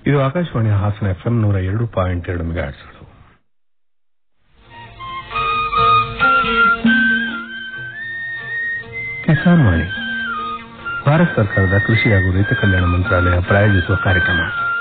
ಇದು ಆಕಾಶವಾಣಿ ಹಾಸನ ಎಫ್ಎಂ ನೂರ ಎರಡು ಪಾಯಿಂಟ್ ಎರಡು ಮೆಗಾಹೆಟ್ಸ್ಗಳು ಕಿಸಾನ್ ವಾಣಿ ಭಾರತ ಸರ್ಕಾರದ ಕೃಷಿ ಹಾಗೂ ರೈತ ಕಲ್ಯಾಣ ಮಂತ್ರಾಲಯ ಪ್ರಾಯೋಜಿಸುವ ಕಾರ್ಯಕ್ರಮ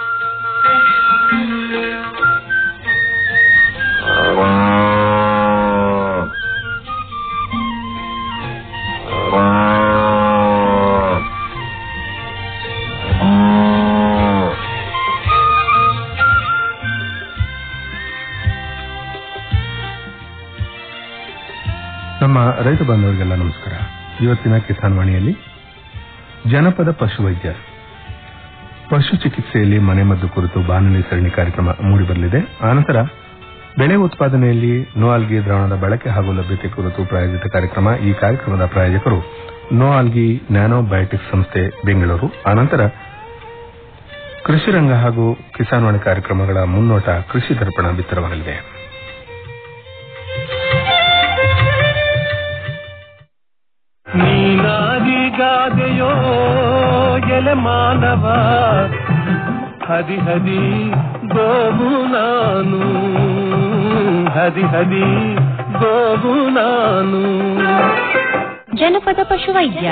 ನಮ್ಮ ರೈತ ಬಾಂಧವರಿಗೆಲ್ಲ ನಮಸ್ಕಾರ ಇವತ್ತಿನ ಕಿಸಾನ್ ವಾಣಿಯಲ್ಲಿ ಜನಪದ ಪಶುವೈದ್ಯ ಪಶು ಚಿಕಿತ್ಸೆಯಲ್ಲಿ ಮನೆಮದ್ದು ಕುರಿತು ಬಾನುಲಿ ಸರಣಿ ಕಾರ್ಯಕ್ರಮ ಮೂಡಿಬರಲಿದೆ ಆನಂತರ ಬೆಳೆ ಉತ್ಪಾದನೆಯಲ್ಲಿ ನೋಆಲ್ಗಿ ದ್ರಾವಣದ ಬಳಕೆ ಹಾಗೂ ಲಭ್ಯತೆ ಕುರಿತು ಪ್ರಾಯೋಜಿತ ಕಾರ್ಯಕ್ರಮ ಈ ಕಾರ್ಯಕ್ರಮದ ಪ್ರಾಯೋಜಕರು ನೋಆಲ್ಗಿ ನ್ಯಾನೋಬಯೋಟಿಕ್ಸ್ ಸಂಸ್ಥೆ ಬೆಂಗಳೂರು ಆನಂತರ ಕೃಷಿ ರಂಗ ಹಾಗೂ ಕಿಸಾನ್ ವಾಣಿ ಕಾರ್ಯಕ್ರಮಗಳ ಮುನ್ನೋಟ ಕೃಷಿ ದರ್ಪಣ ಬಿತ್ತರವಾಗಲಿದೆ ನೀನಾದಿಗಾದೆಯೋ ಎಲೆ ಮಾನವ ಹದಿ ಹದಿ ಗೋವು ನಾನು ಹದಿ ಹದಿ ಗೋವು ನಾನು ಜನಪದ ಪಶುವೈದ್ಯ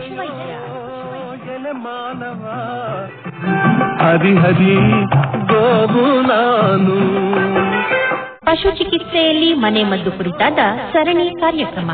ಎಲೆ ಮಾನವ ಹದಿ ಹದಿ ಗೋವು ನಾನು ಪಶು ಚಿಕಿತ್ಸೆಯಲ್ಲಿ ಮನೆಮದ್ದು ಕುರಿತಾದ ಸರಣಿ ಕಾರ್ಯಕ್ರಮ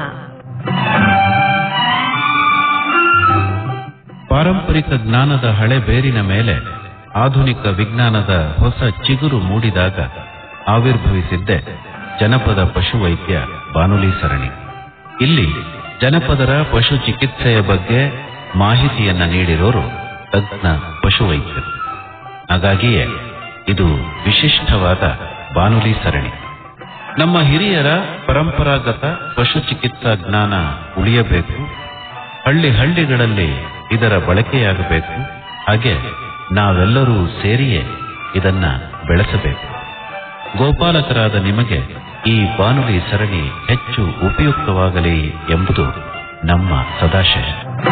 ಪಾರಂಪರಿಕ ಜ್ಞಾನದ ಹಳೆ ಬೇರಿನ ಮೇಲೆ ಆಧುನಿಕ ವಿಜ್ಞಾನದ ಹೊಸ ಚಿಗುರು ಮೂಡಿದಾಗ ಆವಿರ್ಭವಿಸಿದ್ದೆ ಜನಪದ ಪಶುವೈದ್ಯ ಬಾನುಲಿ ಸರಣಿ ಇಲ್ಲಿ ಜನಪದರ ಪಶು ಚಿಕಿತ್ಸೆಯ ಬಗ್ಗೆ ಮಾಹಿತಿಯನ್ನ ನೀಡಿರೋರು ತಜ್ಞ ಪಶುವೈದ್ಯರು ಹಾಗಾಗಿಯೇ ಇದು ವಿಶಿಷ್ಟವಾದ ಬಾನುಲಿ ಸರಣಿ ನಮ್ಮ ಹಿರಿಯರ ಪರಂಪರಾಗತ ಪಶು ಚಿಕಿತ್ಸಾ ಜ್ಞಾನ ಉಳಿಯಬೇಕು ಹಳ್ಳಿ ಹಳ್ಳಿಗಳಲ್ಲಿ ಇದರ ಬಳಕೆಯಾಗಬೇಕು ಹಾಗೆ ನಾವೆಲ್ಲರೂ ಸೇರಿಯೇ ಇದನ್ನ ಬೆಳೆಸಬೇಕು ಗೋಪಾಲಕರಾದ ನಿಮಗೆ ಈ ಬಾನುಲಿ ಸರಣಿ ಹೆಚ್ಚು ಉಪಯುಕ್ತವಾಗಲಿ ಎಂಬುದು ನಮ್ಮ ಸದಾಶಯ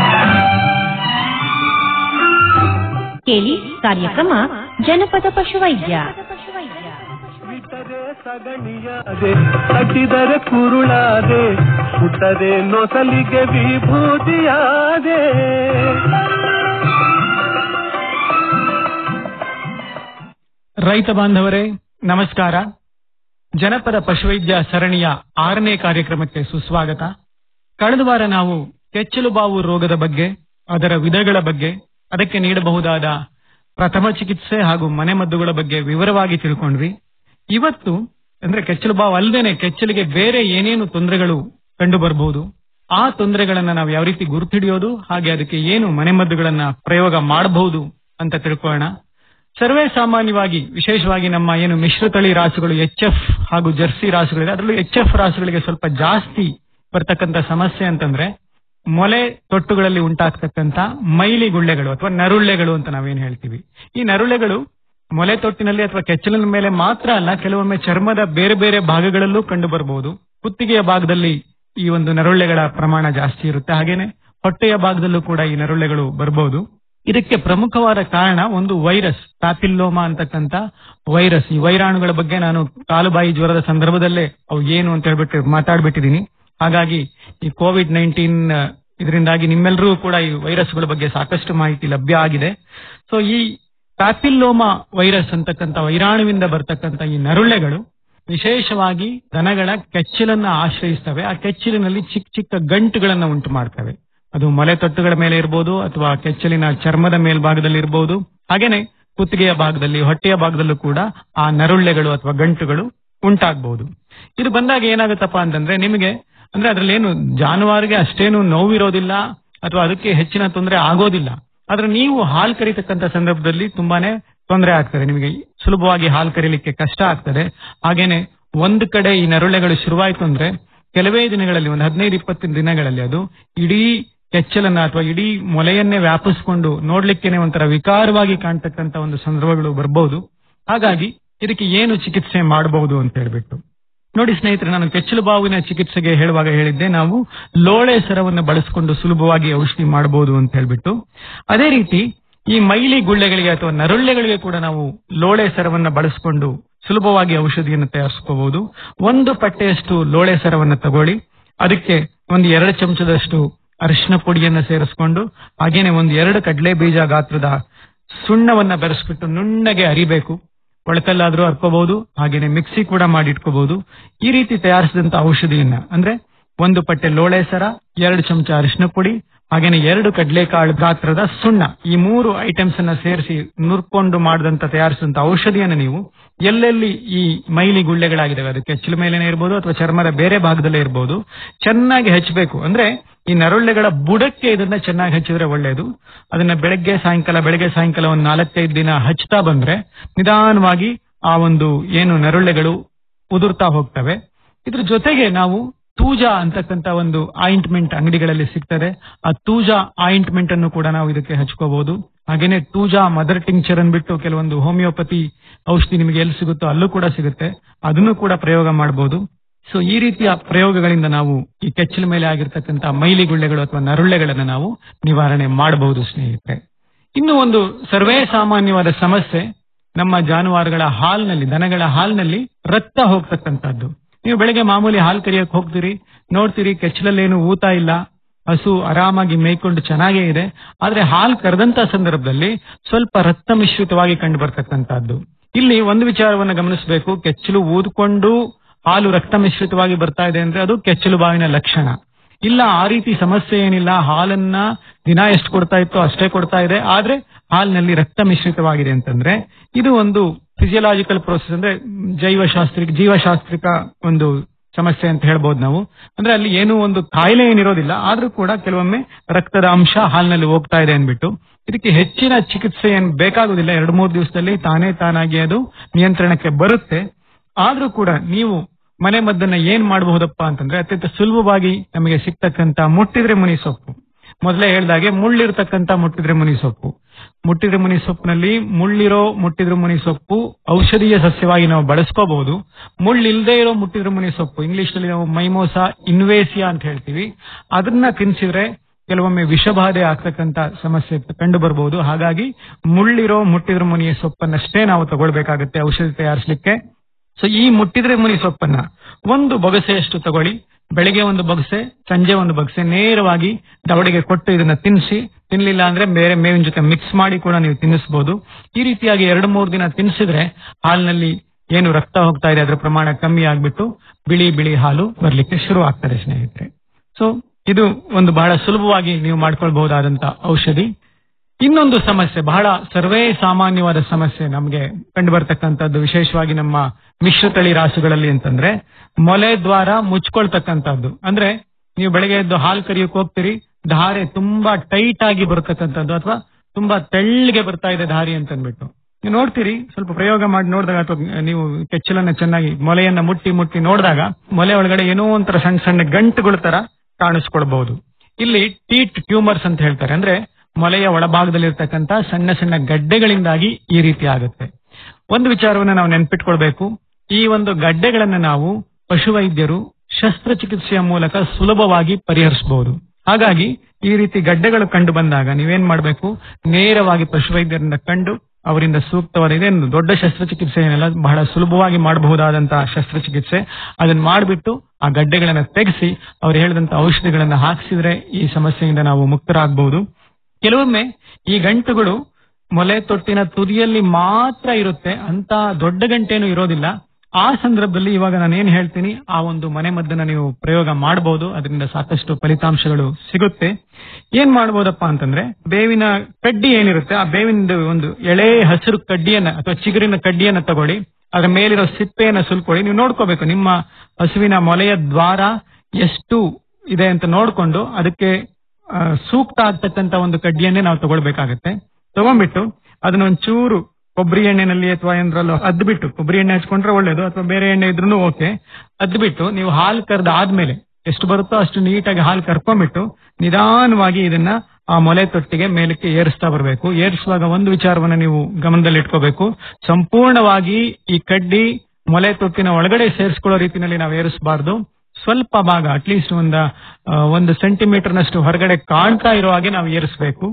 ಕೇಳಿ ಕಾರ್ಯಕ್ರಮ ಜನಪದ ಪಶುವೈದ್ಯ ಬಿಟ್ಟರೆ ಸಗಣಿಯಾದೆ ಕಟ್ಟಿದರೆ ಕುರುಳಾದೆ ಸುಟ್ಟರೆ ನೊಸಲಿಗೆ ವಿಭೂತಿಯಾದೆ ರೈತ ಬಾಂಧವರೇ ನಮಸ್ಕಾರ ಜನಪದ ಪಶುವೈದ್ಯ ಸರಣಿಯ ಆರನೇ ಕಾರ್ಯಕ್ರಮಕ್ಕೆ ಸುಸ್ವಾಗತ ಕಳೆದ ವಾರ ನಾವು ಕೆಚ್ಚಲು ಬಾವು ರೋಗದ ಬಗ್ಗೆ ಅದರ ವಿಧಗಳ ಬಗ್ಗೆ ಅದಕ್ಕೆ ನೀಡಬಹುದಾದ ಪ್ರಥಮ ಚಿಕಿತ್ಸೆ ಹಾಗೂ ಮನೆಮದ್ದುಗಳ ಬಗ್ಗೆ ವಿವರವಾಗಿ ತಿಳ್ಕೊಂಡ್ವಿ ಇವತ್ತು ಅಂದ್ರೆ ಕೆಚ್ಚಲು ಬಾವು ಅಲ್ಲದೇನೆ ಕೆಚ್ಚಲಿಗೆ ಬೇರೆ ಏನೇನು ತೊಂದರೆಗಳು ಕಂಡು ಬರಬಹುದು ಆ ತೊಂದರೆಗಳನ್ನ ನಾವು ಯಾವ ರೀತಿ ಗುರುತಿಡಿಯೋದು ಹಾಗೆ ಅದಕ್ಕೆ ಏನು ಮನೆಮದ್ದುಗಳನ್ನ ಪ್ರಯೋಗ ಮಾಡಬಹುದು ಅಂತ ತಿಳ್ಕೊಳ್ಳೋಣ ಸರ್ವೇ ಸಾಮಾನ್ಯವಾಗಿ ವಿಶೇಷವಾಗಿ ನಮ್ಮ ಏನು ಮಿಶ್ರತಳಿ ರಾಸುಗಳು ಎಚ್ ಎಫ್ ಹಾಗೂ ಜರ್ಸಿ ರಾಸುಗಳಿದೆ ಅದರಲ್ಲೂ ಎಚ್ ಎಫ್ ರಾಸುಗಳಿಗೆ ಸ್ವಲ್ಪ ಜಾಸ್ತಿ ಬರ್ತಕ್ಕಂತ ಸಮಸ್ಯೆ ಅಂತಂದ್ರೆ ಮೊಲೆ ತೊಟ್ಟುಗಳಲ್ಲಿ ಉಂಟಾಗ್ತಕ್ಕಂತ ಮೈಲಿ ಗುಳ್ಳೆಗಳು ಅಥವಾ ನರುಳ್ಳೆಗಳು ಅಂತ ನಾವೇನ್ ಹೇಳ್ತೀವಿ ಈ ನರುಳ್ಳೆಗಳು ಮೊಲೆ ತೊಟ್ಟಿನಲ್ಲಿ ಅಥವಾ ಕೆಚ್ಚಲಿನ ಮೇಲೆ ಮಾತ್ರ ಅಲ್ಲ ಕೆಲವೊಮ್ಮೆ ಚರ್ಮದ ಬೇರೆ ಬೇರೆ ಭಾಗಗಳಲ್ಲೂ ಕಂಡು ಬರಬಹುದು ಕುತ್ತಿಗೆಯ ಭಾಗದಲ್ಲಿ ಈ ಒಂದು ನರುಳ್ಳೆಗಳ ಪ್ರಮಾಣ ಜಾಸ್ತಿ ಇರುತ್ತೆ ಹಾಗೇನೆ ಹೊಟ್ಟೆಯ ಭಾಗದಲ್ಲೂ ಕೂಡ ಈ ನರುಳ್ಳೆಗಳು ಬರಬಹುದು ಇದಕ್ಕೆ ಪ್ರಮುಖವಾದ ಕಾರಣ ಒಂದು ವೈರಸ್ ಪ್ಯಾಪಿಲ್ಲೋಮಾ ಅಂತಕ್ಕಂತ ವೈರಸ್ ಈ ವೈರಾಣುಗಳ ಬಗ್ಗೆ ನಾನು ಕಾಲುಬಾಯಿ ಜ್ವರದ ಸಂದರ್ಭದಲ್ಲೇ ಅವು ಏನು ಅಂತ ಹೇಳ್ಬಿಟ್ಟು ಮಾತಾಡ್ಬಿಟ್ಟಿದೀನಿ ಹಾಗಾಗಿ ಈ ಕೋವಿಡ್ ನೈನ್ಟೀನ್ ಇದರಿಂದಾಗಿ ನಿಮ್ಮೆಲ್ಲರೂ ಕೂಡ ಈ ವೈರಸ್ಗಳ ಬಗ್ಗೆ ಸಾಕಷ್ಟು ಮಾಹಿತಿ ಲಭ್ಯ ಆಗಿದೆ ಸೊ ಈ ಪ್ಯಾಪಿಲ್ಲೋಮಾ ವೈರಸ್ ಅಂತಕ್ಕಂಥ ವೈರಾಣುವಿಂದ ಬರ್ತಕ್ಕಂಥ ಈ ನರುಳ್ಳೆಗಳು ವಿಶೇಷವಾಗಿ ದನಗಳ ಕೆಚ್ಚಲನ್ನ ಆಶ್ರಯಿಸ್ತವೆ ಆ ಕೆಚ್ಚಲಿನಲ್ಲಿ ಚಿಕ್ಕ ಚಿಕ್ಕ ಗಂಟುಗಳನ್ನ ಉಂಟು ಮಾಡ್ತವೆ ಅದು ಮೊಲೆ ತೊಟ್ಟುಗಳ ಮೇಲೆ ಇರಬಹುದು ಅಥವಾ ಕೆಚ್ಚಲಿನ ಚರ್ಮದ ಮೇಲ್ಭಾಗದಲ್ಲಿ ಇರಬಹುದು ಹಾಗೇನೆ ಕುತ್ತಿಗೆಯ ಭಾಗದಲ್ಲಿ ಹೊಟ್ಟೆಯ ಭಾಗದಲ್ಲೂ ಕೂಡ ಆ ನರುಳ್ಳೆಗಳು ಅಥವಾ ಗಂಟುಗಳು ಉಂಟಾಗಬಹುದು ಇದು ಬಂದಾಗ ಏನಾಗುತ್ತಪ್ಪ ಅಂತಂದ್ರೆ ನಿಮಗೆ ಅಂದ್ರೆ ಅದ್ರಲ್ಲಿ ಏನು ಜಾನುವಾರಿಗೆ ಅಷ್ಟೇನು ನೋವಿರೋದಿಲ್ಲ ಅಥವಾ ಅದಕ್ಕೆ ಹೆಚ್ಚಿನ ತೊಂದರೆ ಆಗೋದಿಲ್ಲ ಆದ್ರೆ ನೀವು ಹಾಲು ಕರಿತಕ್ಕಂತ ಸಂದರ್ಭದಲ್ಲಿ ತುಂಬಾನೇ ತೊಂದರೆ ಆಗ್ತದೆ ನಿಮಗೆ ಸುಲಭವಾಗಿ ಹಾಲು ಕರೀಲಿಕ್ಕೆ ಕಷ್ಟ ಆಗ್ತದೆ ಹಾಗೇನೆ ಒಂದು ಕಡೆ ಈ ನರುಳೆಗಳು ಶುರುವಾಯ್ತು ಅಂದ್ರೆ ಕೆಲವೇ ದಿನಗಳಲ್ಲಿ ಒಂದು ಹದಿನೈದು ಇಪ್ಪತ್ತು ದಿನಗಳಲ್ಲಿ ಅದು ಇಡೀ ಕೆಚ್ಚಲನ್ನ ಅಥವಾ ಇಡೀ ಮೊಲೆಯನ್ನೇ ವ್ಯಾಪಿಸ್ಕೊಂಡು ನೋಡ್ಲಿಕ್ಕೇನೆ ಒಂಥರ ವಿಕಾರವಾಗಿ ಕಾಣ್ತಕ್ಕಂತ ಒಂದು ಸಂದರ್ಭಗಳು ಬರಬಹುದು ಹಾಗಾಗಿ ಇದಕ್ಕೆ ಏನು ಚಿಕಿತ್ಸೆ ಮಾಡಬಹುದು ಅಂತ ಹೇಳ್ಬಿಟ್ಟು ನೋಡಿ ಸ್ನೇಹಿತರೆ ನಾನು ಕೆಚ್ಚಲು ಬಾವಿನ ಚಿಕಿತ್ಸೆಗೆ ಹೇಳುವಾಗ ಹೇಳಿದ್ದೆ ನಾವು ಲೋಳೆ ಸರವನ್ನು ಬಳಸಿಕೊಂಡು ಸುಲಭವಾಗಿ ಔಷಧಿ ಮಾಡಬಹುದು ಅಂತ ಹೇಳ್ಬಿಟ್ಟು ಅದೇ ರೀತಿ ಈ ಮೈಲಿ ಗುಳ್ಳೆಗಳಿಗೆ ಅಥವಾ ನರುಳ್ಳೆಗಳಿಗೆ ಕೂಡ ನಾವು ಲೋಳೆ ಸರವನ್ನ ಬಳಸಿಕೊಂಡು ಸುಲಭವಾಗಿ ಔಷಧಿಯನ್ನು ತಯಾರಿಸ್ಕೋಬಹುದು ಒಂದು ಪಟ್ಟೆಯಷ್ಟು ಲೋಳೆ ಸರವನ್ನ ತಗೊಳ್ಳಿ ಅದಕ್ಕೆ ಒಂದು ಎರಡು ಚಮಚದಷ್ಟು ಅರಿಶಿನ ಪುಡಿಯನ್ನ ಸೇರಿಸ್ಕೊಂಡು ಹಾಗೇನೆ ಒಂದು ಎರಡು ಕಡಲೆ ಬೀಜ ಗಾತ್ರದ ಸುಣ್ಣವನ್ನ ಬೆರೆಸ್ಬಿಟ್ಟು ನುಣ್ಣಗೆ ಅರಿಬೇಕು ಒಳಕಲ್ಲಾದ್ರೂ ಹರ್ಕೋಬಹುದು ಹಾಗೇನೆ ಮಿಕ್ಸಿ ಕೂಡ ಮಾಡಿ ಇಟ್ಕೋಬಹುದು ಈ ರೀತಿ ತಯಾರಿಸಿದಂತ ಔಷಧಿಯನ್ನ ಅಂದ್ರೆ ಒಂದು ಪಟ್ಟೆ ಲೋಳೆ ಸರ ಎರಡು ಚಮಚ ಅರಿಶಿನ ಪುಡಿ ಹಾಗೇನೆ ಎರಡು ಕಡಲೆಕಾಳು ಗಾತ್ರದ ಸುಣ್ಣ ಈ ಮೂರು ಐಟಮ್ಸ್ ಅನ್ನ ಸೇರಿಸಿ ನುರ್ಕೊಂಡು ಮಾಡಿದಂತ ತಯಾರಿಸಿದಂತ ಔಷಧಿಯನ್ನ ನೀವು ಎಲ್ಲೆಲ್ಲಿ ಈ ಮೈಲಿ ಗುಳ್ಳೆಗಳಾಗಿದ್ದಾವೆ ಅದು ಕೆಚ್ಚಲು ಮೇಲೇನೆ ಇರ್ಬೋದು ಅಥವಾ ಚರ್ಮದ ಬೇರೆ ಭಾಗದಲ್ಲೇ ಇರ್ಬೋದು ಚೆನ್ನಾಗಿ ಹಚ್ಚಬೇಕು ಅಂದ್ರೆ ಈ ನರುಳ್ಳೆಗಳ ಬುಡಕ್ಕೆ ಇದನ್ನ ಚೆನ್ನಾಗಿ ಹಚ್ಚಿದ್ರೆ ಒಳ್ಳೆಯದು ಅದನ್ನ ಬೆಳಗ್ಗೆ ಸಾಯಂಕಾಲ ಬೆಳಗ್ಗೆ ಸಾಯಂಕಾಲ ಒಂದು ನಾಲ್ಕೈದು ದಿನ ಹಚ್ತಾ ಬಂದ್ರೆ ನಿಧಾನವಾಗಿ ಆ ಒಂದು ಏನು ನರುಳ್ಳೆಗಳು ಉದುರ್ತಾ ಹೋಗ್ತವೆ ಇದ್ರ ಜೊತೆಗೆ ನಾವು ತೂಜಾ ಅಂತಕ್ಕಂತ ಒಂದು ಆಯಿಂಟ್ಮೆಂಟ್ ಅಂಗಡಿಗಳಲ್ಲಿ ಸಿಗ್ತದೆ ಆ ತೂಜಾ ಆಯಿಂಟ್ಮೆಂಟ್ ಅನ್ನು ಕೂಡ ನಾವು ಇದಕ್ಕೆ ಹಚ್ಕೋಬಹುದು ಹಾಗೇನೆ ತೂಜಾ ಮದರ್ ಟಿಂಕ್ಚರ್ ಅಂದ್ಬಿಟ್ಟು ಕೆಲವೊಂದು ಹೋಮಿಯೋಪತಿ ಔಷಧಿ ನಿಮಗೆ ಎಲ್ಲಿ ಸಿಗುತ್ತೋ ಅಲ್ಲೂ ಕೂಡ ಸಿಗುತ್ತೆ ಅದನ್ನು ಕೂಡ ಪ್ರಯೋಗ ಮಾಡಬಹುದು ಸೊ ಈ ರೀತಿಯ ಪ್ರಯೋಗಗಳಿಂದ ನಾವು ಈ ಕೆಚ್ಚಲ ಮೇಲೆ ಆಗಿರ್ತಕ್ಕಂಥ ಮೈಲಿ ಗುಳ್ಳೆಗಳು ಅಥವಾ ನರುಳ್ಳೆಗಳನ್ನ ನಾವು ನಿವಾರಣೆ ಮಾಡಬಹುದು ಸ್ನೇಹಿತರೆ ಇನ್ನು ಒಂದು ಸರ್ವೇ ಸಾಮಾನ್ಯವಾದ ಸಮಸ್ಯೆ ನಮ್ಮ ಜಾನುವಾರುಗಳ ಹಾಲ್ನಲ್ಲಿ ದನಗಳ ಹಾಲ್ನಲ್ಲಿ ರಕ್ತ ಹೋಗ್ತಕ್ಕಂಥದ್ದು ನೀವು ಬೆಳಗ್ಗೆ ಮಾಮೂಲಿ ಹಾಲು ಕರಿಯಕ್ಕೆ ಹೋಗ್ತೀರಿ ನೋಡ್ತೀರಿ ಕೆಚ್ಚಲಲ್ಲೇನು ಊತ ಇಲ್ಲ ಹಸು ಆರಾಮಾಗಿ ಮೇಯ್ಕೊಂಡು ಚೆನ್ನಾಗೇ ಇದೆ ಆದ್ರೆ ಹಾಲು ಕರೆದಂತ ಸಂದರ್ಭದಲ್ಲಿ ಸ್ವಲ್ಪ ರಕ್ತ ಮಿಶ್ರಿತವಾಗಿ ಕಂಡು ಬರ್ತಕ್ಕಂಥದ್ದು ಇಲ್ಲಿ ಒಂದು ವಿಚಾರವನ್ನ ಗಮನಿಸಬೇಕು ಕೆಚ್ಚಲು ಊದ್ಕೊಂಡು ಹಾಲು ರಕ್ತ ಮಿಶ್ರಿತವಾಗಿ ಬರ್ತಾ ಇದೆ ಅಂದ್ರೆ ಅದು ಕೆಚ್ಚಲು ಬಾವಿನ ಲಕ್ಷಣ ಇಲ್ಲ ಆ ರೀತಿ ಸಮಸ್ಯೆ ಏನಿಲ್ಲ ಹಾಲನ್ನ ದಿನ ಎಷ್ಟು ಕೊಡ್ತಾ ಇತ್ತೋ ಅಷ್ಟೇ ಕೊಡ್ತಾ ಇದೆ ಆದ್ರೆ ಹಾಲಿನಲ್ಲಿ ರಕ್ತ ಮಿಶ್ರಿತವಾಗಿದೆ ಅಂತಂದ್ರೆ ಇದು ಒಂದು ಫಿಸಿಯಲಾಜಿಕಲ್ ಪ್ರೋಸೆಸ್ ಅಂದ್ರೆ ಜೈವಶಾಸ್ತ್ರಿಕ ಜೀವಶಾಸ್ತ್ರಿಕ ಒಂದು ಸಮಸ್ಯೆ ಅಂತ ಹೇಳ್ಬೋದು ನಾವು ಅಂದ್ರೆ ಅಲ್ಲಿ ಏನು ಒಂದು ಕಾಯಿಲೆ ಏನಿರೋದಿಲ್ಲ ಆದ್ರೂ ಕೂಡ ಕೆಲವೊಮ್ಮೆ ರಕ್ತದ ಅಂಶ ಹಾಲಿನಲ್ಲಿ ಹೋಗ್ತಾ ಇದೆ ಅಂದ್ಬಿಟ್ಟು ಇದಕ್ಕೆ ಹೆಚ್ಚಿನ ಚಿಕಿತ್ಸೆ ಏನ್ ಬೇಕಾಗುದಿಲ್ಲ ಎರಡು ಮೂರು ದಿವಸದಲ್ಲಿ ತಾನೇ ತಾನಾಗಿ ಅದು ನಿಯಂತ್ರಣಕ್ಕೆ ಬರುತ್ತೆ ಆದ್ರೂ ಕೂಡ ನೀವು ಮನೆ ಮದ್ದನ್ನ ಏನ್ ಮಾಡಬಹುದಪ್ಪ ಅಂತಂದ್ರೆ ಅತ್ಯಂತ ಸುಲಭವಾಗಿ ನಮಗೆ ಸಿಗ್ತಕ್ಕಂತ ಮುಟ್ಟಿದ್ರೆ ಮುನಿ ಸೊಪ್ಪು ಮೊದಲೇ ಹೇಳ್ದಾಗೆ ಮುಳ್ಳಿರ್ತಕ್ಕಂತ ಮುಟ್ಟಿದ್ರೆ ಮುನಿ ಸೊಪ್ಪು ಮುಟ್ಟಿದ್ರೆ ಮುನಿ ಸೊಪ್ಪಿನಲ್ಲಿ ಮುಳ್ಳಿರೋ ಮುಟ್ಟಿದ್ರೆ ಮುನಿ ಸೊಪ್ಪು ಔಷಧೀಯ ಸಸ್ಯವಾಗಿ ನಾವು ಬಳಸ್ಕೋಬಹುದು ಮುಳ್ಳಿಲ್ದೇ ಇರೋ ಮುಟ್ಟಿದ್ರೆ ಮುನಿ ಸೊಪ್ಪು ಇಂಗ್ಲಿಷ್ ನಲ್ಲಿ ನಾವು ಮೈಮೋಸಾ ಇನ್ವೇಸಿಯಾ ಅಂತ ಹೇಳ್ತೀವಿ ಅದನ್ನ ತಿನ್ಸಿದ್ರೆ ಕೆಲವೊಮ್ಮೆ ವಿಷಬಾಧೆ ಆಗ್ತಕ್ಕಂತ ಸಮಸ್ಯೆ ಕಂಡು ಬರಬಹುದು ಹಾಗಾಗಿ ಮುಳ್ಳಿರೋ ಮುಟ್ಟಿದ್ರೆ ಮುನಿಯ ಸೊಪ್ಪನ್ನಷ್ಟೇ ನಾವು ತಗೊಳ್ಬೇಕಾಗತ್ತೆ ಔಷಧಿ ತಯಾರಿಸಲಿಕ್ಕೆ ಸೊ ಈ ಮುಟ್ಟಿದ್ರೆ ಮುನಿ ಸೊಪ್ಪನ್ನ ಒಂದು ಬೊಗಸೆಯಷ್ಟು ತಗೊಳ್ಳಿ ಬೆಳಿಗ್ಗೆ ಒಂದು ಬೊಗಸೆ ಸಂಜೆ ಒಂದು ಬೊಗಸೆ ನೇರವಾಗಿ ದವಡೆಗೆ ಕೊಟ್ಟು ಇದನ್ನ ತಿನ್ನಿಸಿ ತಿನ್ಲಿಲ್ಲ ಅಂದ್ರೆ ಬೇರೆ ಮೇವಿನ ಜೊತೆ ಮಿಕ್ಸ್ ಮಾಡಿ ಕೂಡ ನೀವು ತಿನ್ನಿಸಬಹುದು ಈ ರೀತಿಯಾಗಿ ಎರಡು ಮೂರು ದಿನ ತಿನ್ನಿಸಿದ್ರೆ ಹಾಲಿನಲ್ಲಿ ಏನು ರಕ್ತ ಹೋಗ್ತಾ ಇದೆ ಅದರ ಪ್ರಮಾಣ ಕಮ್ಮಿ ಆಗ್ಬಿಟ್ಟು ಬಿಳಿ ಬಿಳಿ ಹಾಲು ಬರ್ಲಿಕ್ಕೆ ಶುರು ಆಗ್ತದೆ ಸ್ನೇಹಿತರೆ ಸೊ ಇದು ಒಂದು ಬಹಳ ಸುಲಭವಾಗಿ ನೀವು ಮಾಡ್ಕೊಳ್ಬಹುದಾದಂತ ಔಷಧಿ ಇನ್ನೊಂದು ಸಮಸ್ಯೆ ಬಹಳ ಸರ್ವೇ ಸಾಮಾನ್ಯವಾದ ಸಮಸ್ಯೆ ನಮಗೆ ಕಂಡು ಬರ್ತಕ್ಕಂಥದ್ದು ವಿಶೇಷವಾಗಿ ನಮ್ಮ ಮಿಶ್ರತಳಿ ರಾಸುಗಳಲ್ಲಿ ಅಂತಂದ್ರೆ ಮೊಲೆ ದ್ವಾರ ಮುಚ್ಕೊಳ್ತಕ್ಕಂಥದ್ದು ಅಂದ್ರೆ ನೀವು ಬೆಳಗ್ಗೆ ಎದ್ದು ಹಾಲು ಕರಿಯಕ್ಕೆ ಹೋಗ್ತೀರಿ ಧಾರೆ ತುಂಬಾ ಟೈಟ್ ಆಗಿ ಬರ್ತಕ್ಕಂಥದ್ದು ಅಥವಾ ತುಂಬಾ ತೆಳ್ಳಗೆ ಬರ್ತಾ ಇದೆ ಧಾರಿ ಅಂತ ಅಂದ್ಬಿಟ್ಟು ನೀವು ನೋಡ್ತೀರಿ ಸ್ವಲ್ಪ ಪ್ರಯೋಗ ಮಾಡಿ ನೋಡಿದಾಗ ಅಥವಾ ನೀವು ಕೆಚ್ಚಲನ್ನ ಚೆನ್ನಾಗಿ ಮೊಲೆಯನ್ನ ಮುಟ್ಟಿ ಮುಟ್ಟಿ ನೋಡಿದಾಗ ಮೊಲೆ ಒಳಗಡೆ ಏನೋ ಒಂಥರ ಸಣ್ಣ ಸಣ್ಣ ಗಂಟುಗಳ ತರ ಕಾಣಿಸ್ಕೊಳ್ಬಹುದು ಇಲ್ಲಿ ಟೀಟ್ ಟ್ಯೂಮರ್ಸ್ ಅಂತ ಹೇಳ್ತಾರೆ ಅಂದ್ರೆ ಮೊಲೆಯ ಒಳಭಾಗದಲ್ಲಿರ್ತಕ್ಕಂಥ ಸಣ್ಣ ಸಣ್ಣ ಗಡ್ಡೆಗಳಿಂದಾಗಿ ಈ ರೀತಿ ಆಗುತ್ತೆ ಒಂದು ವಿಚಾರವನ್ನ ನಾವು ನೆನ್ಪಿಟ್ಕೊಳ್ಬೇಕು ಈ ಒಂದು ಗಡ್ಡೆಗಳನ್ನ ನಾವು ಪಶುವೈದ್ಯರು ಶಸ್ತ್ರಚಿಕಿತ್ಸೆಯ ಮೂಲಕ ಸುಲಭವಾಗಿ ಪರಿಹರಿಸಬಹುದು ಹಾಗಾಗಿ ಈ ರೀತಿ ಗಡ್ಡೆಗಳು ಕಂಡು ಬಂದಾಗ ನೀವೇನ್ ಮಾಡಬೇಕು ನೇರವಾಗಿ ಪಶುವೈದ್ಯರಿಂದ ಕಂಡು ಅವರಿಂದ ಸೂಕ್ತವಾದ ಇದೇನು ದೊಡ್ಡ ಶಸ್ತ್ರಚಿಕಿತ್ಸೆ ಏನಲ್ಲ ಬಹಳ ಸುಲಭವಾಗಿ ಮಾಡಬಹುದಾದಂತಹ ಶಸ್ತ್ರಚಿಕಿತ್ಸೆ ಅದನ್ನ ಮಾಡಿಬಿಟ್ಟು ಆ ಗಡ್ಡೆಗಳನ್ನ ತೆಗೆಸಿ ಅವ್ರು ಹೇಳಿದಂತ ಔಷಧಿಗಳನ್ನ ಹಾಕಿಸಿದ್ರೆ ಈ ಸಮಸ್ಯೆಯಿಂದ ನಾವು ಮುಕ್ತರಾಗಬಹುದು ಕೆಲವೊಮ್ಮೆ ಈ ಗಂಟುಗಳು ಮೊಲೆ ತೊಟ್ಟಿನ ತುದಿಯಲ್ಲಿ ಮಾತ್ರ ಇರುತ್ತೆ ಅಂತ ದೊಡ್ಡ ಗಂಟೇನು ಇರೋದಿಲ್ಲ ಆ ಸಂದರ್ಭದಲ್ಲಿ ಇವಾಗ ನಾನು ಏನ್ ಹೇಳ್ತೀನಿ ಆ ಒಂದು ಮನೆ ಮದ್ದನ್ನ ನೀವು ಪ್ರಯೋಗ ಮಾಡಬಹುದು ಅದರಿಂದ ಸಾಕಷ್ಟು ಫಲಿತಾಂಶಗಳು ಸಿಗುತ್ತೆ ಏನ್ ಮಾಡಬಹುದಪ್ಪ ಅಂತಂದ್ರೆ ಬೇವಿನ ಕಡ್ಡಿ ಏನಿರುತ್ತೆ ಆ ಬೇವಿನ ಒಂದು ಎಳೆ ಹಸಿರು ಕಡ್ಡಿಯನ್ನ ಅಥವಾ ಚಿಗುರಿನ ಕಡ್ಡಿಯನ್ನ ತಗೊಳ್ಳಿ ಅದರ ಮೇಲಿರೋ ಸಿಪ್ಪೆಯನ್ನ ಸುಲ್ಕೊಳ್ಳಿ ನೀವು ನೋಡ್ಕೋಬೇಕು ನಿಮ್ಮ ಹಸುವಿನ ಮೊಲೆಯ ದ್ವಾರ ಎಷ್ಟು ಇದೆ ಅಂತ ನೋಡ್ಕೊಂಡು ಅದಕ್ಕೆ ಆ, ಸೂಕ್ತ ಆಗ್ತಕ್ಕಂತ ಒಂದು ಕಡ್ಡಿಯನ್ನೇ ನಾವು ತಗೊಳ್ಬೇಕಾಗತ್ತೆ ತಗೊಂಡ್ಬಿಟ್ಟು ಅದನ್ನ ಒಂಚೂರು ಕೊಬ್ಬರಿ ಎಣ್ಣೆನಲ್ಲಿ ಅಥವಾ ಏನಾದ್ರಲ್ಲೂ ಅದ್ಬಿಟ್ಟು ಕೊಬ್ಬರಿ ಎಣ್ಣೆ ಹಚ್ಕೊಂಡ್ರೆ ಒಳ್ಳೇದು ಅಥವಾ ಬೇರೆ ಎಣ್ಣೆ ಇದ್ರೂ ಓಕೆ ಅದ್ಬಿಟ್ಟು ನೀವು ಹಾಲು ಕರೆದ ಆದ್ಮೇಲೆ ಎಷ್ಟು ಬರುತ್ತೋ ಅಷ್ಟು ನೀಟಾಗಿ ಹಾಲು ಕರ್ಕೊಂಡ್ಬಿಟ್ಟು ನಿಧಾನವಾಗಿ ಇದನ್ನ ಆ ಮೊಲೆ ತೊಟ್ಟಿಗೆ ಮೇಲಕ್ಕೆ ಏರಿಸ್ತಾ ಬರಬೇಕು ಏರಿಸುವಾಗ ಒಂದು ವಿಚಾರವನ್ನ ನೀವು ಗಮನದಲ್ಲಿ ಇಟ್ಕೋಬೇಕು ಸಂಪೂರ್ಣವಾಗಿ ಈ ಕಡ್ಡಿ ಮೊಲೆ ತೊಟ್ಟಿನ ಒಳಗಡೆ ಸೇರಿಸ್ಕೊಳ್ಳೋ ರೀತಿಯಲ್ಲಿ ನಾವು ಏರಿಸಬಾರ್ದು ಸ್ವಲ್ಪ ಭಾಗ ಅಟ್ಲೀಸ್ಟ್ ಒಂದ ಆ, ಒಂದು ಸೆಂಟಿಮೀಟರ್ ನಷ್ಟು ಹೊರಗಡೆ ಕಾಣ್ತಾ ಇರೋ ಹಾಗೆ ನಾವು ಏರಿಸಬೇಕು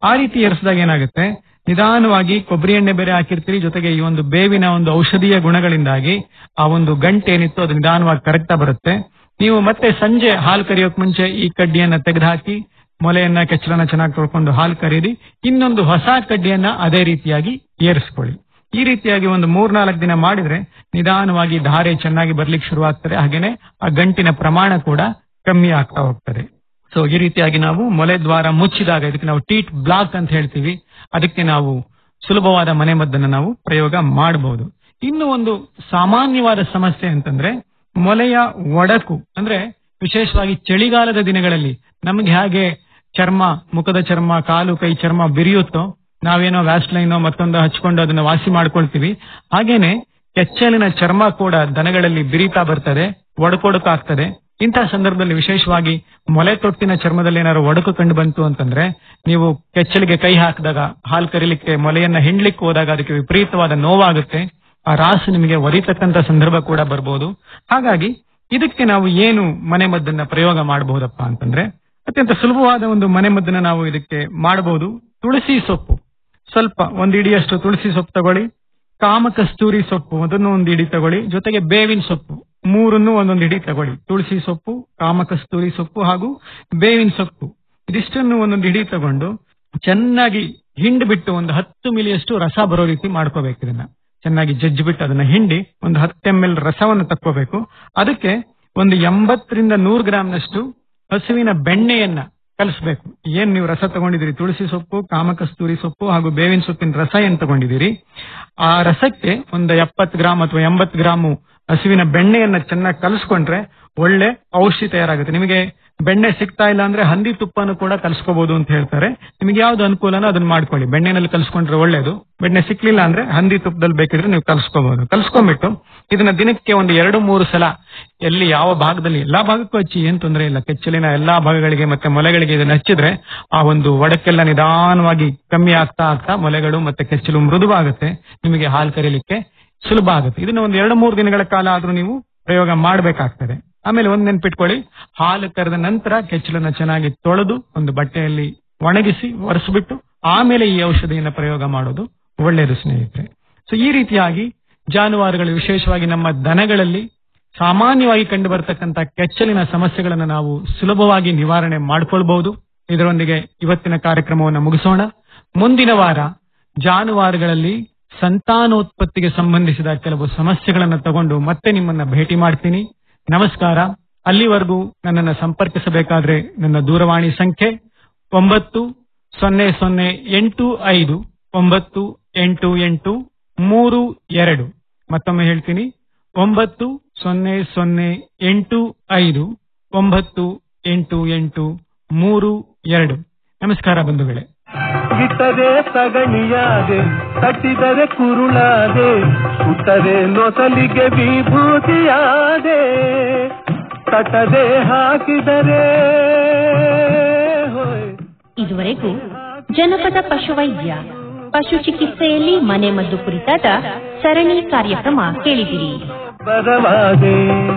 ಆ ರೀತಿ ಏರಿಸಿದಾಗ ಏನಾಗುತ್ತೆ ನಿಧಾನವಾಗಿ ಕೊಬ್ಬರಿ ಎಣ್ಣೆ ಬೇರೆ ಹಾಕಿರ್ತೀರಿ ಜೊತೆಗೆ ಈ ಒಂದು ಬೇವಿನ ಒಂದು ಔಷಧೀಯ ಗುಣಗಳಿಂದಾಗಿ ಆ ಒಂದು ಗಂಟೆ ಏನಿತ್ತು ಅದು ನಿಧಾನವಾಗಿ ಕರಗ್ತಾ ಬರುತ್ತೆ ನೀವು ಮತ್ತೆ ಸಂಜೆ ಹಾಲು ಕರಿಯೋಕ್ ಮುಂಚೆ ಈ ಕಡ್ಡಿಯನ್ನ ತೆಗೆದುಹಾಕಿ ಮೊಲೆಯನ್ನ ಕೆಚ್ಚಲನ್ನ ಚೆನ್ನಾಗಿ ತೊಳ್ಕೊಂಡು ಹಾಲು ಕರೀರಿ ಇನ್ನೊಂದು ಹೊಸ ಕಡ್ಡಿಯನ್ನ ಅದೇ ರೀತಿಯಾಗಿ ಏರಿಸ್ಕೊಳ್ಳಿ ಈ ರೀತಿಯಾಗಿ ಒಂದು ಮೂರ್ನಾಲ್ಕು ದಿನ ಮಾಡಿದ್ರೆ ನಿಧಾನವಾಗಿ ಧಾರೆ ಚೆನ್ನಾಗಿ ಬರ್ಲಿಕ್ಕೆ ಶುರುವಾಗ್ತದೆ ಹಾಗೇನೆ ಆ ಗಂಟಿನ ಪ್ರಮಾಣ ಕೂಡ ಕಮ್ಮಿ ಆಗ್ತಾ ಹೋಗ್ತದೆ ಸೊ ಈ ರೀತಿಯಾಗಿ ನಾವು ಮೊಲೆ ದ್ವಾರ ಮುಚ್ಚಿದಾಗ ಇದಕ್ಕೆ ನಾವು ಟೀಟ್ ಬ್ಲಾಕ್ ಅಂತ ಹೇಳ್ತೀವಿ ಅದಕ್ಕೆ ನಾವು ಸುಲಭವಾದ ಮನೆಮದ್ದನ್ನು ನಾವು ಪ್ರಯೋಗ ಮಾಡಬಹುದು ಇನ್ನು ಒಂದು ಸಾಮಾನ್ಯವಾದ ಸಮಸ್ಯೆ ಅಂತಂದ್ರೆ ಮೊಲೆಯ ಒಡಕು ಅಂದ್ರೆ ವಿಶೇಷವಾಗಿ ಚಳಿಗಾಲದ ದಿನಗಳಲ್ಲಿ ನಮಗೆ ಹಾಗೆ ಚರ್ಮ ಮುಖದ ಚರ್ಮ ಕಾಲು ಕೈ ಚರ್ಮ ಬಿರಿಯುತ್ತೋ ನಾವೇನೋ ವ್ಯಾಸ್ಲೈನೋ ಮತ್ತೊಂದು ಹಚ್ಕೊಂಡು ಅದನ್ನ ವಾಸಿ ಮಾಡ್ಕೊಳ್ತೀವಿ ಹಾಗೇನೆ ಕೆಚ್ಚಲಿನ ಚರ್ಮ ಕೂಡ ದನಗಳಲ್ಲಿ ಬಿರಿತಾ ಬರ್ತದೆ ಒಡಕೊಡಕಾಗ್ತದೆ ಇಂತಹ ಸಂದರ್ಭದಲ್ಲಿ ವಿಶೇಷವಾಗಿ ಮೊಲೆ ತೊಟ್ಟಿನ ಚರ್ಮದಲ್ಲಿ ಏನಾದ್ರು ಒಡಕು ಕಂಡು ಬಂತು ಅಂತಂದ್ರೆ ನೀವು ಕೆಚ್ಚಲಿಗೆ ಕೈ ಹಾಕಿದಾಗ ಹಾಲು ಕರಿಲಿಕ್ಕೆ ಮೊಲೆಯನ್ನ ಹಿಂಡ್ಲಿಕ್ಕೆ ಹೋದಾಗ ಅದಕ್ಕೆ ವಿಪರೀತವಾದ ನೋವಾಗುತ್ತೆ ಆ ರಾಸು ನಿಮಗೆ ಒರಿತಕ್ಕಂತ ಸಂದರ್ಭ ಕೂಡ ಬರ್ಬೋದು ಹಾಗಾಗಿ ಇದಕ್ಕೆ ನಾವು ಏನು ಮನೆಮದ್ದನ್ನ ಪ್ರಯೋಗ ಮಾಡಬಹುದಪ್ಪ ಅಂತಂದ್ರೆ ಅತ್ಯಂತ ಸುಲಭವಾದ ಒಂದು ಮನೆಮದ್ದನ್ನ ನಾವು ಇದಕ್ಕೆ ಮಾಡಬಹುದು ತುಳಸಿ ಸೊಪ್ಪು ಸ್ವಲ್ಪ ಒಂದು ಇಡಿಯಷ್ಟು ತುಳಸಿ ಸೊಪ್ಪು ತಗೊಳ್ಳಿ ಕಾಮಕಸ್ತೂರಿ ಸೊಪ್ಪು ಅದನ್ನು ಒಂದು ಇಡಿ ತಗೊಳ್ಳಿ ಜೊತೆಗೆ ಬೇವಿನ ಸೊಪ್ಪು ಮೂರನ್ನು ಒಂದೊಂದು ಇಡಿ ತಗೊಳ್ಳಿ ತುಳಸಿ ಸೊಪ್ಪು ಕಾಮಕಸ್ತೂರಿ ಸೊಪ್ಪು ಹಾಗೂ ಬೇವಿನ ಸೊಪ್ಪು ಇದಿಷ್ಟನ್ನು ಒಂದೊಂದು ಇಡಿ ತಗೊಂಡು ಚೆನ್ನಾಗಿ ಹಿಂಡ್ ಬಿಟ್ಟು ಒಂದು ಹತ್ತು ಮಿಲಿಯಷ್ಟು ರಸ ಬರೋ ರೀತಿ ಮಾಡ್ಕೋಬೇಕು ಇದನ್ನ ಚೆನ್ನಾಗಿ ಜಜ್ಜಿ ಬಿಟ್ಟು ಅದನ್ನ ಹಿಂಡಿ ಒಂದು ಹತ್ತು ಎಂ ಎಲ್ ರಸವನ್ನು ತಕ್ಕೋಬೇಕು ಅದಕ್ಕೆ ಒಂದು ಎಂಬತ್ತರಿಂದ ನೂರು ಗ್ರಾಮ್ನಷ್ಟು ಹಸುವಿನ ಬೆಣ್ಣೆಯನ್ನ ಕಲಿಸ್ಬೇಕು ಏನ್ ನೀವು ರಸ ತಗೊಂಡಿದ್ದೀರಿ ತುಳಸಿ ಸೊಪ್ಪು ಕಾಮಕಸ್ತೂರಿ ಸೊಪ್ಪು ಹಾಗೂ ಬೇವಿನ ಸೊಪ್ಪಿನ ರಸ ಏನ್ ತಗೊಂಡಿದ್ದೀರಿ ಆ ರಸಕ್ಕೆ ಒಂದು ಎಪ್ಪತ್ತು ಗ್ರಾಮ್ ಅಥವಾ ಎಂಬತ್ತು ಗ್ರಾಮು ಹಸುವಿನ ಬೆಣ್ಣೆಯನ್ನ ಚೆನ್ನಾಗಿ ಕಲಿಸ್ಕೊಂಡ್ರೆ ಒಳ್ಳೆ ಔಷಧಿ ತಯಾರಾಗುತ್ತೆ ನಿಮಗೆ ಬೆಣ್ಣೆ ಸಿಗ್ತಾ ಇಲ್ಲ ಅಂದ್ರೆ ಹಂದಿ ತುಪ್ಪನು ಕೂಡ ಕಲ್ಸ್ಕೋಬಹುದು ಅಂತ ಹೇಳ್ತಾರೆ ನಿಮಗೆ ಯಾವ್ದು ಅನುಕೂಲನೋ ಅದನ್ನ ಮಾಡ್ಕೊಳ್ಳಿ ಬೆಣ್ಣೆನಲ್ಲಿ ಕಲ್ಸ್ಕೊಂಡ್ರೆ ಒಳ್ಳೇದು ಬೆಣ್ಣೆ ಸಿಕ್ಲಿಲ್ಲ ಅಂದ್ರೆ ಹಂದಿ ತುಪ್ಪದಲ್ಲಿ ಬೇಕಿದ್ರೆ ನೀವು ಕಲ್ಸ್ಕೋಬಹುದು ಕಲ್ಸ್ಕೊಂಡ್ಬಿಟ್ಟು ಇದನ್ನ ದಿನಕ್ಕೆ ಒಂದು ಎರಡು ಮೂರು ಸಲ ಎಲ್ಲಿ ಯಾವ ಭಾಗದಲ್ಲಿ ಎಲ್ಲಾ ಭಾಗಕ್ಕೂ ಹಚ್ಚಿ ಏನ್ ತೊಂದರೆ ಇಲ್ಲ ಕೆಚ್ಚಲಿನ ಎಲ್ಲಾ ಭಾಗಗಳಿಗೆ ಮತ್ತೆ ಮೊಲೆಗಳಿಗೆ ಇದನ್ನ ಹಚ್ಚಿದ್ರೆ ಆ ಒಂದು ಒಡಕೆಲ್ಲ ನಿಧಾನವಾಗಿ ಕಮ್ಮಿ ಆಗ್ತಾ ಆಗ್ತಾ ಮೊಲೆಗಳು ಮತ್ತೆ ಕೆಚ್ಚಲು ಮೃದುವಾಗುತ್ತೆ ನಿಮಗೆ ಹಾಲು ಕರೀಲಿಕ್ಕೆ ಸುಲಭ ಆಗುತ್ತೆ ಇದನ್ನ ಒಂದು ಎರಡು ಮೂರು ದಿನಗಳ ಕಾಲ ಆದ್ರೂ ನೀವು ಪ್ರಯೋಗ ಮಾಡಬೇಕಾಗ್ತದೆ ಆಮೇಲೆ ಒಂದ್ ನೆನ್ಪಿಟ್ಕೊಳ್ಳಿ ಹಾಲು ಕರೆದ ನಂತರ ಕೆಚ್ಚಲನ್ನ ಚೆನ್ನಾಗಿ ತೊಳೆದು ಒಂದು ಬಟ್ಟೆಯಲ್ಲಿ ಒಣಗಿಸಿ ಒರೆಸ್ಬಿಟ್ಟು ಆಮೇಲೆ ಈ ಔಷಧಿಯನ್ನ ಪ್ರಯೋಗ ಮಾಡೋದು ಒಳ್ಳೆಯದು ಸ್ನೇಹಿತರೆ ಸೊ ಈ ರೀತಿಯಾಗಿ ಜಾನುವಾರುಗಳು ವಿಶೇಷವಾಗಿ ನಮ್ಮ ದನಗಳಲ್ಲಿ ಸಾಮಾನ್ಯವಾಗಿ ಕಂಡು ಬರ್ತಕ್ಕಂಥ ಕೆಚ್ಚಲಿನ ಸಮಸ್ಯೆಗಳನ್ನು ನಾವು ಸುಲಭವಾಗಿ ನಿವಾರಣೆ ಮಾಡ್ಕೊಳ್ಬಹುದು ಇದರೊಂದಿಗೆ ಇವತ್ತಿನ ಕಾರ್ಯಕ್ರಮವನ್ನು ಮುಗಿಸೋಣ ಮುಂದಿನ ವಾರ ಜಾನುವಾರುಗಳಲ್ಲಿ ಸಂತಾನೋತ್ಪತ್ತಿಗೆ ಸಂಬಂಧಿಸಿದ ಕೆಲವು ಸಮಸ್ಯೆಗಳನ್ನು ತಗೊಂಡು ಮತ್ತೆ ನಿಮ್ಮನ್ನ ಭೇಟಿ ಮಾಡ್ತೀನಿ ನಮಸ್ಕಾರ ಅಲ್ಲಿವರೆಗೂ ನನ್ನನ್ನು ಸಂಪರ್ಕಿಸಬೇಕಾದ್ರೆ ನನ್ನ ದೂರವಾಣಿ ಸಂಖ್ಯೆ ಒಂಬತ್ತು ಸೊನ್ನೆ ಸೊನ್ನೆ ಎಂಟು ಐದು ಒಂಬತ್ತು ಎಂಟು ಎಂಟು ಮೂರು ಎರಡು ಮತ್ತೊಮ್ಮೆ ಹೇಳ್ತೀನಿ ಒಂಬತ್ತು ಸೊನ್ನೆ ಸೊನ್ನೆ ಎಂಟು ಐದು ಒಂಬತ್ತು ಎಂಟು ಎಂಟು ಮೂರು ಎರಡು ನಮಸ್ಕಾರ ಬಂಧುಗಳೇ ಇಟ್ಟರೆ ಸಗಣಿಯಾದೆ ತಟ್ಟಿದರೆ ಕುರುಳಾದೆ ಸುಟ್ಟರೆ ನೊಸಲಿಗೆ ವಿಭೂತಿಯಾದೆ ತಟ್ಟದೆ ಹಾಕಿದರೆ ಹೋಯ್ ಇದುವರೆಗೂ ಜನಪದ ಪಶುವೈದ್ಯ ಪಶು ಚಿಕಿತ್ಸೆಯಲ್ಲಿ ಮನೆಮದ್ದು ಕುರಿತಾದ ಸರಣಿ ಕಾರ್ಯಕ್ರಮ ಕೇಳಿದಿರಿ ಬರವಾದೆ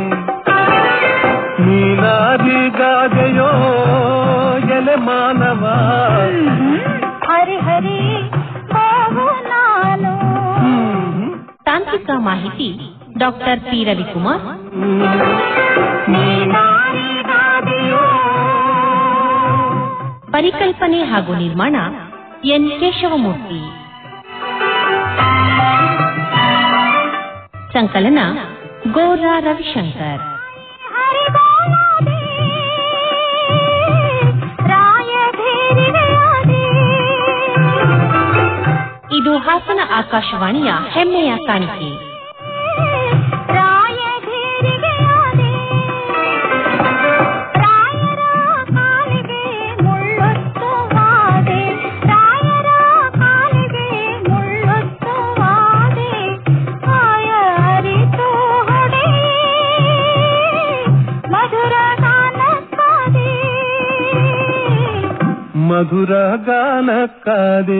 ನೀನಾದಿಗಾದೆಯೋ ಎಲೆ ಮಾನವ ಹರಿ ಹರಿ ಹೋಗು ನಾನು ತಾಂತ್ರಿಕ ಮಾಹಿತಿ ಡಾಕ್ಟರ್ ಪಿ ರವಿಕುಮಾರ್ ನೀನಾರಿಗಾದೆಯೋ ಪರಿಕಲ್ಪನೆ ಹಾಗೂ ನಿರ್ಮಾಣ ಎನ್ ಕೇಶವಮೂರ್ತಿ ಸಂಕಲನ ಗೋರಾ ರವಿಶಂಕರ್ ಹರಿಬೋಲಾದೆ ರಾಯಧೀರಿಗೆಯಾದೆ ಇದು ಹಾಸನ ಆಕಾಶವಾಣಿಯ ಹೆಮ್ಮೆಯ ಕಾಣಿಕೆ ರಾಯಧೀರಿಗೆಯಾದೆ ರಾಯರ ಕಾಲಿಗೆ ಮುಳ್ಳೊತ್ತುವಾದೆ ರಾಯರ ಕಾಲಿಗೆ ಮುಳ್ಳೊತ್ತುವಾದೆ ಆಯ ಅರಿತು ಹೊಡೆ ಮಧುರ ಗಾನಕ್ಕಾದೆ ಮಧುರ ಗಾನಕ್ಕಾದೆ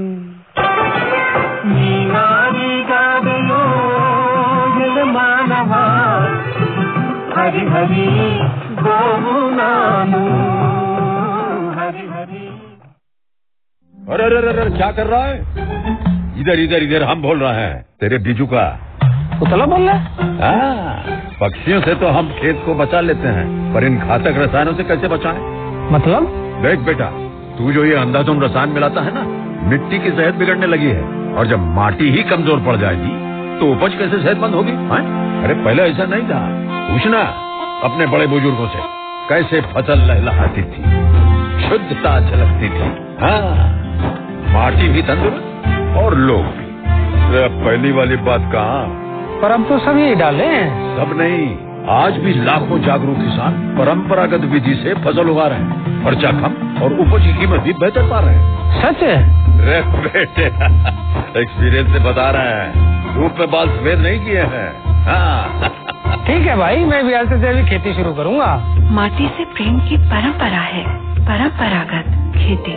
ನೀನಾದಿಗಾದೆಯೋ ಎಲೆ ಮಾನವ ಹರಿ ಹರಿ ಗೋವು ನಾನು ಹರಿ ಹರಿ अरे अरे अरे अरे, क्या कर रहा है इधर इधर इधर हम बोल रहे हैं तेरे बीजू का पुतला बोल रहा हाँ, पक्षियों से तो हम खेत को बचा लेते हैं पर इन घातक रसायनों से कैसे बचाएं? मतलब देख बेटा तू जो ये अंधाधुंध रसायन मिलाता है ना मिट्टी की सेहत बिगड़ने लगी है और जब माटी ही कमजोर पड़ जाएगी तो उपज कैसे सेहतमंद होगी हाँ? अरे पहले ऐसा नहीं था पूछना अपने बड़े बुजुर्गों से कैसे फसल लहलहाती थी शुद्धता झलकती थी हाँ माटी भी तंदुरुस्त और लोग भी अरे अब पहली वाली बात कहाँ पर अब तो सभी डाले सब नहीं आज भी लाखों जागरूक किसान परंपरागत विधि से फसल उगा रहे हैं खर्चा कम और उपज की कीमत भी बेहतर पा रहे हैं सच है रे बेटे एक्सपीरियंस से बता रहे हैं धूप में बाल सफेद नहीं किए हैं हाँ ठीक है भाई मैं भी आज से अभी खेती शुरू करूंगा माटी से प्रेम की परंपरा है परंपरागत खेती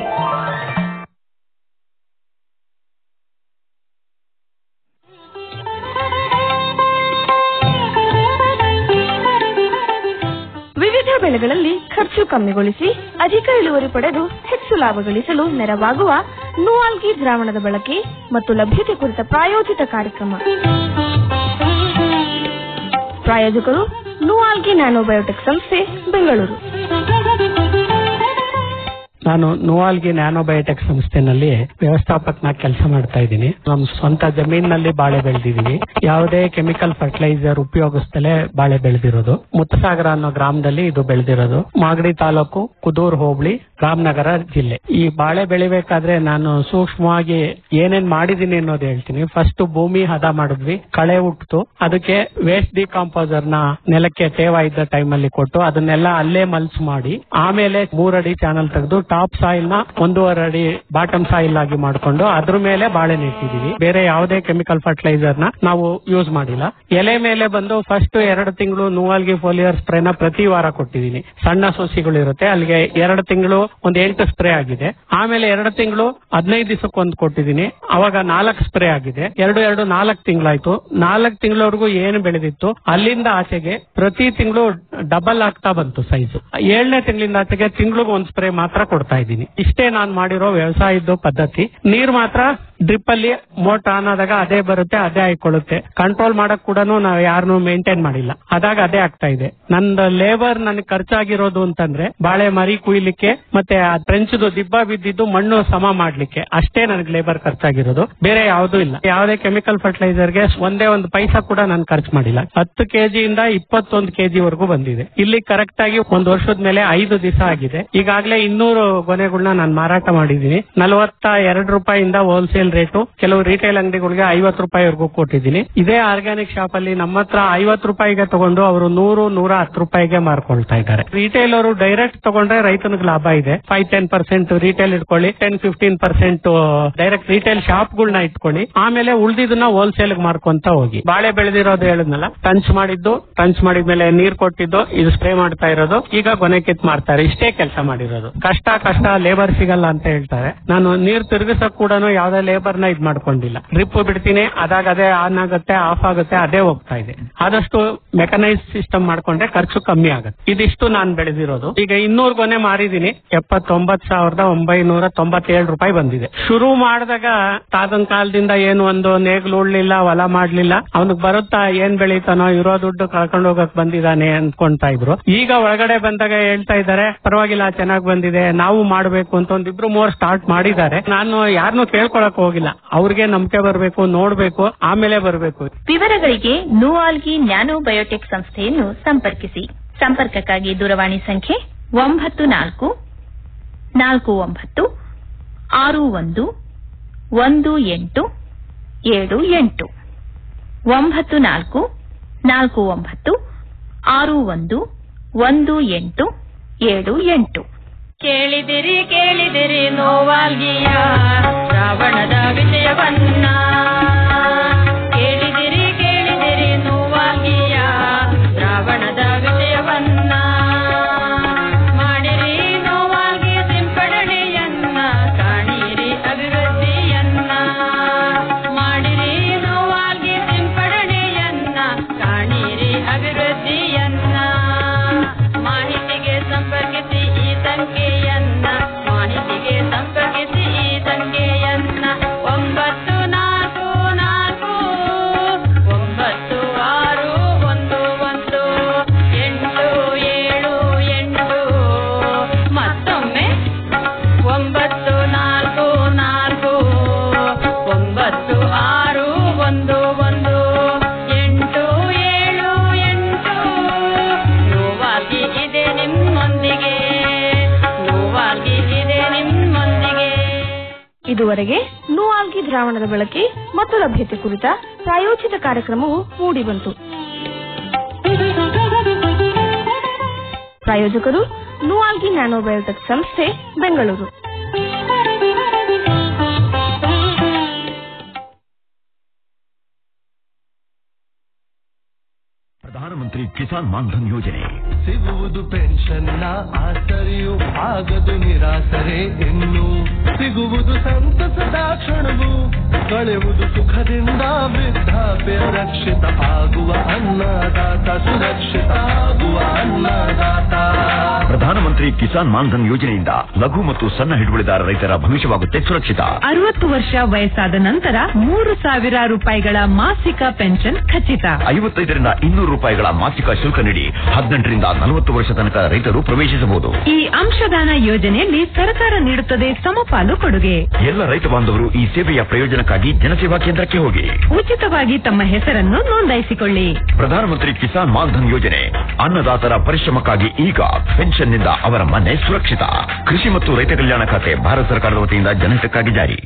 ವಿವಿಧ ಬೆಳೆಗಳಲ್ಲಿ ಖರ್ಚು ಕಮ್ಮಿಗೊಳಿಸಿ ಅಧಿಕ ಇಳುವರಿ ಪಡೆದು ಹೆಚ್ಚು ಲಾಭ ಗಳಿಸಲು ನೆರವಾಗುವ ನೂಆಲ್ಗಿ ದ್ರಾವಣದ ಬಳಕೆ ಮತ್ತು ಲಭ್ಯತೆ ಕುರಿತ ಪ್ರಾಯೋಜಿತ ಕಾರ್ಯಕ್ರಮ ಪ್ರಾಯೋಜಕರು ನೂಆಲ್ಗಿ ನ್ಯಾನೋಬಯೋಟೆಕ್ ಸಂಸ್ಥೆ ಬೆಂಗಳೂರು ನಾನು ನೋವಾಲ್ಗಿ ನ್ಯಾನೋಬಯೋಟೆಕ್ ಸಂಸ್ಥೆನಲ್ಲಿ ವ್ಯವಸ್ಥಾಪಕನಾಗಿ ಕೆಲಸ ಮಾಡ್ತಾ ಇದ್ದೀನಿ ನಮ್ಮ ಸ್ವಂತ ಜಮೀನಿನಲ್ಲಿ ಬಾಳೆ ಬೆಳೆದಿದೀವಿ ಯಾವುದೇ ಕೆಮಿಕಲ್ ಫರ್ಟಿಲೈಸರ್ ಉಪಯೋಗಿಸ್ತಲೇ ಬಾಳೆ ಬೆಳೆದಿರೋದು ಮುತ್ತಸಾಗರ ಅನ್ನೋ ಗ್ರಾಮದಲ್ಲಿ ಇದು ಬೆಳೆದಿರೋದು ಮಾಗಡಿ ತಾಲೂಕು ಕುದೂರ್ ಹೋಬಳಿ ರಾಮನಗರ ಜಿಲ್ಲೆ ಈ ಬಾಳೆ ಬೆಳಿಬೇಕಾದ್ರೆ ನಾನು ಸೂಕ್ಷ್ಮವಾಗಿ ಏನೇನ್ ಮಾಡಿದೀನಿ ಅನ್ನೋದು ಹೇಳ್ತೀನಿ ಫಸ್ಟ್ ಭೂಮಿ ಹದ ಮಾಡಿದ್ವಿ ಕಳೆ ಹುಟ್ಟಿತು ಅದಕ್ಕೆ ವೇಸ್ಟ್ ಡಿಕಾಂಪೋಸರ್ ನ ನೆಲಕ್ಕೆ ತೇವ ಇದ್ದ ಟೈಮ್ ಅಲ್ಲಿ ಕೊಟ್ಟು ಅದನ್ನೆಲ್ಲ ಅಲ್ಲೇ ಮಲ್ಸ್ ಮಾಡಿ ಆಮೇಲೆ ಮೂರಡಿ ಚಾನಲ್ ತೆಗೆದು ಟಾಪ್ ಸಾಯಿಲ್ ನ ಒಂದೂವರೆ ಅಡಿ ಬಾಟಮ್ ಸಾಯಿಲ್ ಆಗಿ ಮಾಡ್ಕೊಂಡು ಅದ್ರ ಮೇಲೆ ಬಾಳೆ ನೆಟ್ಟಿದೀವಿ ಬೇರೆ ಯಾವುದೇ ಕೆಮಿಕಲ್ ಫರ್ಟಿಲೈಸರ್ ನ ನಾವು ಯೂಸ್ ಮಾಡಿಲ್ಲ ಎಲೆ ಮೇಲೆ ಬಂದು ಫಸ್ಟ್ ಎರಡು ತಿಂಗಳು ನೂವಲ್ಗಿ ಫೋಲಿಯರ್ ಸ್ಪ್ರೇನ ಪ್ರತಿ ವಾರ ಕೊಟ್ಟಿದ್ದೀನಿ ಸಣ್ಣ ಸೊಸಿಗಳು ಇರುತ್ತೆ ಅಲ್ಲಿಗೆ ಎರಡು ತಿಂಗಳು ಒಂದ್ ಎಂಟು ಸ್ಪ್ರೇ ಆಗಿದೆ ಆಮೇಲೆ ಎರಡು ತಿಂಗಳು ಹದಿನೈದು ದಿವಸಕ್ಕೆ ಒಂದು ಕೊಟ್ಟಿದ್ದೀನಿ ಅವಾಗ ನಾಲ್ಕು ಸ್ಪ್ರೇ ಆಗಿದೆ ಎರಡು ಎರಡು ನಾಲ್ಕು ತಿಂಗಳಾಯ್ತು ನಾಲ್ಕು ತಿಂಗಳವರೆಗೂ ಏನು ಬೆಳೆದಿತ್ತು ಅಲ್ಲಿಂದ ಆಚೆಗೆ ಪ್ರತಿ ತಿಂಗಳು ಡಬಲ್ ಆಗ್ತಾ ಬಂತು ಸೈಜ್ ಏಳನೇ ತಿಂಗಳಿಂದ ಆಚೆಗೆ ತಿಂಗಳಿಗೆ ಒಂದ್ ಸ್ಪ್ರೇ ಮಾತ್ರ ಕೊಡ್ತಾ ಇದ್ದೀನಿ ಇಷ್ಟೇ ನಾನು ಮಾಡಿರೋ ವ್ಯವಸಾಯದ್ದು ಪದ್ಧತಿ ನೀರ್ ಮಾತ್ರ ಡ್ರಿಪ್ ಅಲ್ಲಿ ಮೋಟರ್ ಆನ್ ಆದಾಗ ಅದೇ ಬರುತ್ತೆ ಅದೇ ಆಯ್ಕೊಳ್ಳುತ್ತೆ ಕಂಟ್ರೋಲ್ ಮಾಡಕ್ ಕೂಡ ನಾವು ಯಾರನ್ನು ಮೇಂಟೈನ್ ಮಾಡಿಲ್ಲ ಅದಾಗ ಅದೇ ಆಗ್ತಾ ಇದೆ ನಂದು ಲೇಬರ್ ನನಗೆ ಖರ್ಚಾಗಿರೋದು ಅಂತಂದ್ರೆ ಬಾಳೆ ಮರಿ ಕುಯ್ಲಿಕ್ಕೆ ಮತ್ತೆ ಆ ಟ್ರೆಂಚ್ದು ದಿಬ್ಬ ಬಿದ್ದಿದ್ದು ಮಣ್ಣು ಸಮ ಮಾಡ್ಲಿಕ್ಕೆ ಅಷ್ಟೇ ನನಗೆ ಲೇಬರ್ ಖರ್ಚಾಗಿರೋದು ಬೇರೆ ಯಾವುದೂ ಇಲ್ಲ ಯಾವುದೇ ಕೆಮಿಕಲ್ ಫರ್ಟಿಲೈಸರ್ಗೆ ಒಂದೇ ಒಂದು ಪೈಸಾ ಕೂಡ ನಾನು ಖರ್ಚು ಮಾಡಿಲ್ಲ ಹತ್ತು ಕೆಜಿಯಿಂದ ಇಪ್ಪತ್ತೊಂದು ಕೆಜಿ ವರೆಗೂ ಬಂದಿದೆ ಇಲ್ಲಿ ಕರೆಕ್ಟ್ ಆಗಿ ಒಂದು ವರ್ಷದ ಮೇಲೆ ಐದು ದಿವಸ ಆಗಿದೆ ಈಗಾಗಲೇ ಇನ್ನೂರು ಗೊನೆಗಳನ್ನ ನಾನು ಮಾರಾಟ ಮಾಡಿದ್ದೀನಿ ನಲವತ್ತ ಎರಡು ರೂಪಾಯಿಂದ ಹೋಲ್ಸೇಲ್ ರೇಟು ಕೆಲವು ರಿಟೇಲ್ ಅಂಗಡಿಗಳಿಗೆ ಐವತ್ತು ರೂಪಾಯಿವರೆಗೂ ಕೊಟ್ಟಿದ್ದೀನಿ ಇದೇ ಆರ್ಗ್ಯಾನಿಕ್ ಶಾಪ್ ಅಲ್ಲಿ ನಮ್ಮ ಹತ್ರ ಐವತ್ತು ರೂಪಾಯಿಗೆ ತಗೊಂಡು ಅವರು ನೂರು ನೂರ ಹತ್ತು ರೂಪಾಯಿಗೆ ಮಾರ್ಕೊಳ್ತಾ ಇದ್ದಾರೆ ರಿಟೇಲ್ ಅವರು ಡೈರೆಕ್ಟ್ ತಗೊಂಡ್ರೆ ರೈತನಿಗೆ ಲಾಭ ಇದೆ ಫೈವ್ ಟೆನ್ ಪರ್ಸೆಂಟ್ ರಿಟೇಲ್ ಇಟ್ಕೊಳ್ಳಿ ten fifteen percent direct retail ಶಾಪ್ಗಳನ್ನ ಇಟ್ಕೊಳ್ಳಿ ಆಮೇಲೆ ಉಳಿದಿದ್ದನ್ನ ಹೋಲ್ಸೇಲ್ ಮಾರ್ಕೊಂತ ಹೋಗಿ ಬಾಳೆ ಬೆಳೆದಿರೋದು ಹೇಳಿದ್ನಲ್ಲ ಟಂಚ್ ಮಾಡಿದ್ದು ಟಂಚ್ ಮಾಡಿದ್ಮೇಲೆ ನೀರ್ ಕೊಟ್ಟಿದ್ದು ಇದು ಸ್ಪ್ರೇ ಮಾಡ್ತಾ ಇರೋದು ಈಗ ಕೊನೆ ಕಿತ್ ಮಾಡ್ತಾರೆ ಇಷ್ಟೇ ಕೆಲಸ ಮಾಡಿರೋದು ಕಷ್ಟ ಕಷ್ಟ ಲೇಬರ್ ಸಿಗಲ್ಲ ಅಂತ ಹೇಳ್ತಾರೆ ನಾನು ನೀರ್ ತಿರುಗಿಸಕ್ ಕೂಡ ಯಾವ್ದೇ ಲೇಬರ್ ನ ಇದ್ ಮಾಡ್ಕೊಂಡಿಲ್ಲ ಡ್ರಿಪ್ ಬಿಡ್ತೀನಿ ಅದಾಗ ಅದೇ ಆನ್ ಆಗುತ್ತೆ ಆಫ್ ಆಗುತ್ತೆ ಅದೇ ಹೋಗ್ತಾ ಇದೆ ಆದಷ್ಟು ಮೆಕನೈಸ್ ಸಿಸ್ಟಮ್ ಮಾಡ್ಕೊಂಡ್ರೆ ಖರ್ಚು ಕಮ್ಮಿ ಆಗುತ್ತೆ ಇದಿಷ್ಟು ನಾನು ಬೆಳೆದಿರೋದು ಈಗ ಇನ್ನೂರು ಗೊನೆ ಮಾರಿದೀನಿ ಎಪ್ಪತ್ತೊಂಬತ್ ಸಾವಿರದ ಒಂಬೈನೂರ ತೊಂಬತ್ತೇಳು ರೂಪಾಯಿ ಬಂದಿದೆ ಶುರು ಮಾಡಿದಾಗ ತಾತನ ಕಾಲದಿಂದ ಏನು ಒಂದು ನೇಗ್ಲು ಉಳ್ಳಿಲ್ಲ ಹೊಲ ಮಾಡ್ಲಿಲ್ಲ ಅವನಿಗೆ ಬರುತ್ತಾ ಏನ್ ಬೆಳೀತಾನೋ ಇರೋ ದುಡ್ಡು ಕಳ್ಕೊಂಡು ಹೋಗಕ್ ಬಂದಿದ್ದಾನೆ ಅನ್ಕೊಂತಾ ಇದ್ರು ಈಗ ಒಳಗಡೆ ಬಂದಾಗ ಹೇಳ್ತಾ ಇದ್ದಾರೆ ಪರವಾಗಿಲ್ಲ ಚೆನ್ನಾಗ್ ಬಂದಿದೆ ನಾವು ಮಾಡ್ಬೇಕು ಅಂತ ಒಂದಿಬ್ರು ಮೂರ್ ಸ್ಟಾರ್ಟ್ ಮಾಡಿದ್ದಾರೆ ನಾನು ಯಾರನ್ನೂ ಕೇಳ್ಕೊಳಕ್ ಹೋಗಿಲ್ಲ ಅವ್ರಿಗೆ ನಂಬಿಕೆ ಬರ್ಬೇಕು ನೋಡ್ಬೇಕು ಆಮೇಲೆ ಬರ್ಬೇಕು ವಿವರಗಳಿಗೆ ನೂಆಲ್ಗಿ ನ್ಯಾನೋ ಬಯೋಟೆಕ್ ಸಂಸ್ಥೆಯನ್ನು ಸಂಪರ್ಕಿಸಿ ಸಂಪರ್ಕಕ್ಕಾಗಿ ದೂರವಾಣಿ ಸಂಖ್ಯೆ ಒಂಬತ್ತು ನಾಲ್ಕು ನಾಲ್ಕು ಒಂಬತ್ತು ಆರು ಒಂದು ಒಂದು ಎಂಟು ಏಳು ಎಂಟು ಒಂಬತ್ತು ನಾಲ್ಕು ನಾಲ್ಕು ಒಂಬತ್ತು ಆರು ಒಂದು ಒಂದು ಎಂಟು ಏಳು ಎಂಟು ಕೇಳಿದಿರಿ ಕೇಳಿದಿರಿ ನೋವಾಲ್ಗಿಯ ರಾವಣದ ವಿಜಯವನ್ನ ಕೇಳಿದಿರಿ ಕೇಳಿದಿರಿ ನೋವಾಲ್ಗಿಯ ರಾವಣದ ವಿಜಯವನ್ನ ಮಾಡಿರಿ ನೋವಾಗಿ ಸಿಂಪಡಣೆಯನ್ನ ಕಾಣಿರಿ ಅಭಿವೃದ್ಧಿಯನ್ನ ಮಾಡಿರಿ ನೋವಾಗಿ ಸಿಂಪಡಣೆಯನ್ನ ಕಾಣಿರಿ ಅಭಿವೃದ್ಧಿಯನ್ನ ಮಾಹಿತಿಗೆ ಸಂಪರ್ಕಿಸಿ ಈ ಸಂಖ್ಯೆಯನ್ನ ಮಾಹಿತಿಗೆ ಸಂಪರ್ಕಿಸಿ ಈ ಸಂಖ್ಯೆ ಎಂಟು ಆರು ಒಂದು ಒಂದು ಎಂಟು ಏಳು ಎಂಟು ನೋವಾಗಿ ಇದೆ ನಿಮ್ಮೊಂದಿಗೆ ನೋವಾಗಿ ಇದೆ ನಿಮ್ಮೊಂದಿಗೆ ಇದುವರೆಗೆ ನೂಆಲ್ಗಿ ದ್ರಾವಣದ ಬಳಕೆ ಮತ್ತು ಲಭ್ಯತೆ ಕುರಿತ ಪ್ರಾಯೋಜಿತ ಕಾರ್ಯಕ್ರಮವು ಮೂಡಿಬಂತು ಪ್ರಾಯೋಜಕರು ನೂಆಲ್ಗಿ ನ್ಯಾನೋಬಯೋಟೆಕ್ ಸಂಸ್ಥೆ ಬೆಂಗಳೂರು ಪ್ರಧಾನಮಂತ್ರಿ ಕಿಸಾನ್ ಮಾನ್ಧನ್ ಯೋಜನೆ ಸಿಗುವುದು ಪೆನ್ಷನ್ನ ಆಸರೆಯು ಆಗದು ನಿರಾಸರೆ ಇನ್ನು ಸಿಗುವುದು ಸಂತಸದ ಕ್ಷಣವು ಕಳೆವುದು ಸುಖದಿಂದ ವೃದ್ಧಾಪ್ಯ ರಕ್ಷಿತ ಆಗುವ ಅನ್ನದಾತ ಸುರಕ್ಷಿತ ಆಗುವ ಅನ್ನದಾತ ಪ್ರಧಾನಮಂತ್ರಿ ಕಿಸಾನ್ ಮಾನ್ಧನ್ ಯೋಜನೆಯಿಂದ ಲಘು ಮತ್ತು ಸಣ್ಣ ಹಿಡುವಳಿದಾರ ರೈತರ ಭವಿಷ್ಯವಾಗುತ್ತೆ ಸುರಕ್ಷಿತ ಅರವತ್ತು ವರ್ಷ ವಯಸ್ಸಾದ ನಂತರ ಮೂರು ಸಾವಿರ ರೂಪಾಯಿಗಳ ಮಾಸಿಕ ಪೆನ್ಷನ್ ಖಚಿತ ಐವತ್ತೈದರಿಂದ ಇನ್ನೂರು ರೂಪಾಯಿಗಳ ಮಾಸಿಕ ಶುಲ್ಕ ನೀಡಿ ಹದಿನೆಂಟರಿಂದ ನಲವತ್ತು ವರ್ಷ ತನಕ ರೈತರು ಪ್ರವೇಶಿಸಬಹುದು ಈ ಅಂಶದಾನ ಯೋಜನೆಯಲ್ಲಿ ಸರ್ಕಾರ ನೀಡುತ್ತದೆ ಸಮಪಾಲು ಕೊಡುಗೆ ಎಲ್ಲ ರೈತ ಬಾಂಧವರು ಈ ಸೇವೆಯ ಪ್ರಯೋಜನಕ್ಕಾಗಿ ಜನಸೇವಾ ಕೇಂದ್ರಕ್ಕೆ ಹೋಗಿ ಉಚಿತವಾಗಿ ತಮ್ಮ ಹೆಸರನ್ನು ನೋಂದಾಯಿಸಿಕೊಳ್ಳಿ ಪ್ರಧಾನಮಂತ್ರಿ ಕಿಸಾನ್ ಮಾನ್ಧನ್ ಯೋಜನೆ ಅನ್ನದಾತರ ಪರಿಶ್ರಮಕ್ಕಾಗಿ ಈಗ ಪೆನ್ಷನ್ನಿಂದ ಅವರ ಮನೆ ಸುರಕ್ಷಿತ ಕೃಷಿ ಮತ್ತು ರೈತ ಕಲ್ಯಾಣ ಖಾತೆ ಭಾರತ ಸರ್ಕಾರದ ವತಿಯಿಂದ ಜನಹಿತಕ್ಕಾಗಿ ಜಾರಿ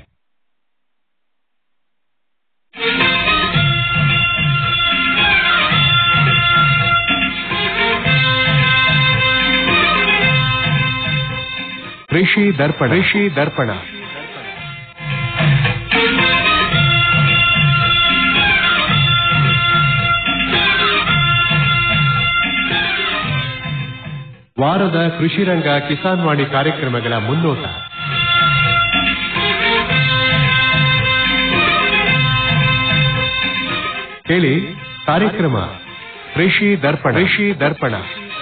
ಕೃಷಿ ದರ್ಪಣ ಕೃಷಿ ದರ್ಪಣ ವಾರದ ಕೃಷಿ ರಂಗ ಕಿಸಾನ್ ವಾಣಿ ಕಾರ್ಯಕ್ರಮಗಳ ಮುನ್ನೋಟ ಕೇಳಿ ಕಾರ್ಯಕ್ರಮ ಕೃಷಿ ದರ್ಪಣ ಕೃಷಿ ದರ್ಪಣ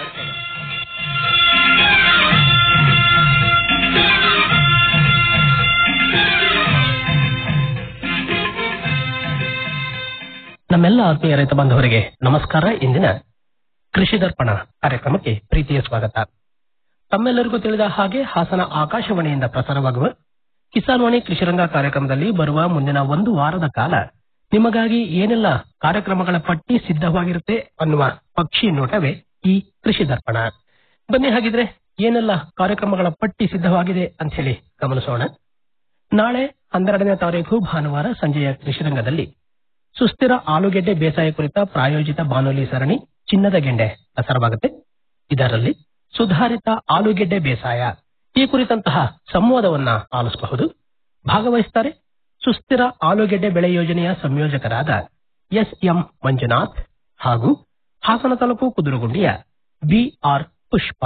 ನಮ್ಮೆಲ್ಲ ಆತ್ಮೀಯ ರೈತ ಬಾಂಧವರಿಗೆ ನಮಸ್ಕಾರ ಇಂದಿನ ಕೃಷಿ ದರ್ಪಣ ಕಾರ್ಯಕ್ರಮಕ್ಕೆ ಪ್ರೀತಿಯ ಸ್ವಾಗತ ತಮ್ಮೆಲ್ಲರಿಗೂ ತಿಳಿದ ಹಾಗೆ ಹಾಸನ ಆಕಾಶವಾಣಿಯಿಂದ ಪ್ರಸಾರವಾಗುವ ಕಿಸಾನ್ ವಾಣಿ ಕೃಷಿರಂಗ ಕಾರ್ಯಕ್ರಮದಲ್ಲಿ ಬರುವ ಮುಂದಿನ ಒಂದು ವಾರದ ಕಾಲ ನಿಮಗಾಗಿ ಏನೆಲ್ಲ ಕಾರ್ಯಕ್ರಮಗಳ ಪಟ್ಟಿ ಸಿದ್ಧವಾಗಿರುತ್ತೆ ಅನ್ನುವ ಪಕ್ಷಿ ನೋಟವೇ ಈ ಕೃಷಿ ದರ್ಪಣ ಬನ್ನಿ ಹಾಗಿದ್ರೆ ಏನೆಲ್ಲ ಕಾರ್ಯಕ್ರಮಗಳ ಪಟ್ಟಿ ಸಿದ್ಧವಾಗಿದೆ ಅಂತ ಹೇಳಿ ಗಮನಿಸೋಣ ನಾಳೆ ಹನ್ನೆರಡನೇ ತಾರೀಕು ಭಾನುವಾರ ಸಂಜೆಯ ಕೃಷಿರಂಗದಲ್ಲಿ ಸುಸ್ಥಿರ ಆಲೂಗೆಡ್ಡೆ ಬೇಸಾಯ ಕುರಿತ ಪ್ರಾಯೋಜಿತ ಬಾನುಲಿ ಸರಣಿ ಚಿನ್ನದ ಗೆಂಡೆ ಪ್ರಸಾರವಾಗುತ್ತೆ ಇದರಲ್ಲಿ ಸುಧಾರಿತ ಆಲೂಗೆಡ್ಡೆ ಬೇಸಾಯ ಈ ಕುರಿತಂತಹ ಸಂವಾದವನ್ನ ಆಲಿಸಬಹುದು ಭಾಗವಹಿಸುತ್ತಾರೆ ಸುಸ್ಥಿರ ಆಲೂಗೆಡ್ಡೆ ಬೆಳೆ ಯೋಜನೆಯ ಸಂಯೋಜಕರಾದ ಎಸ್ ಎಂ ಮಂಜುನಾಥ್ ಹಾಗೂ ಹಾಸನ ತಾಲೂಕು ಕುದುರುಗುಂಡಿಯ ಬಿಆರ್ ಪುಷ್ಪ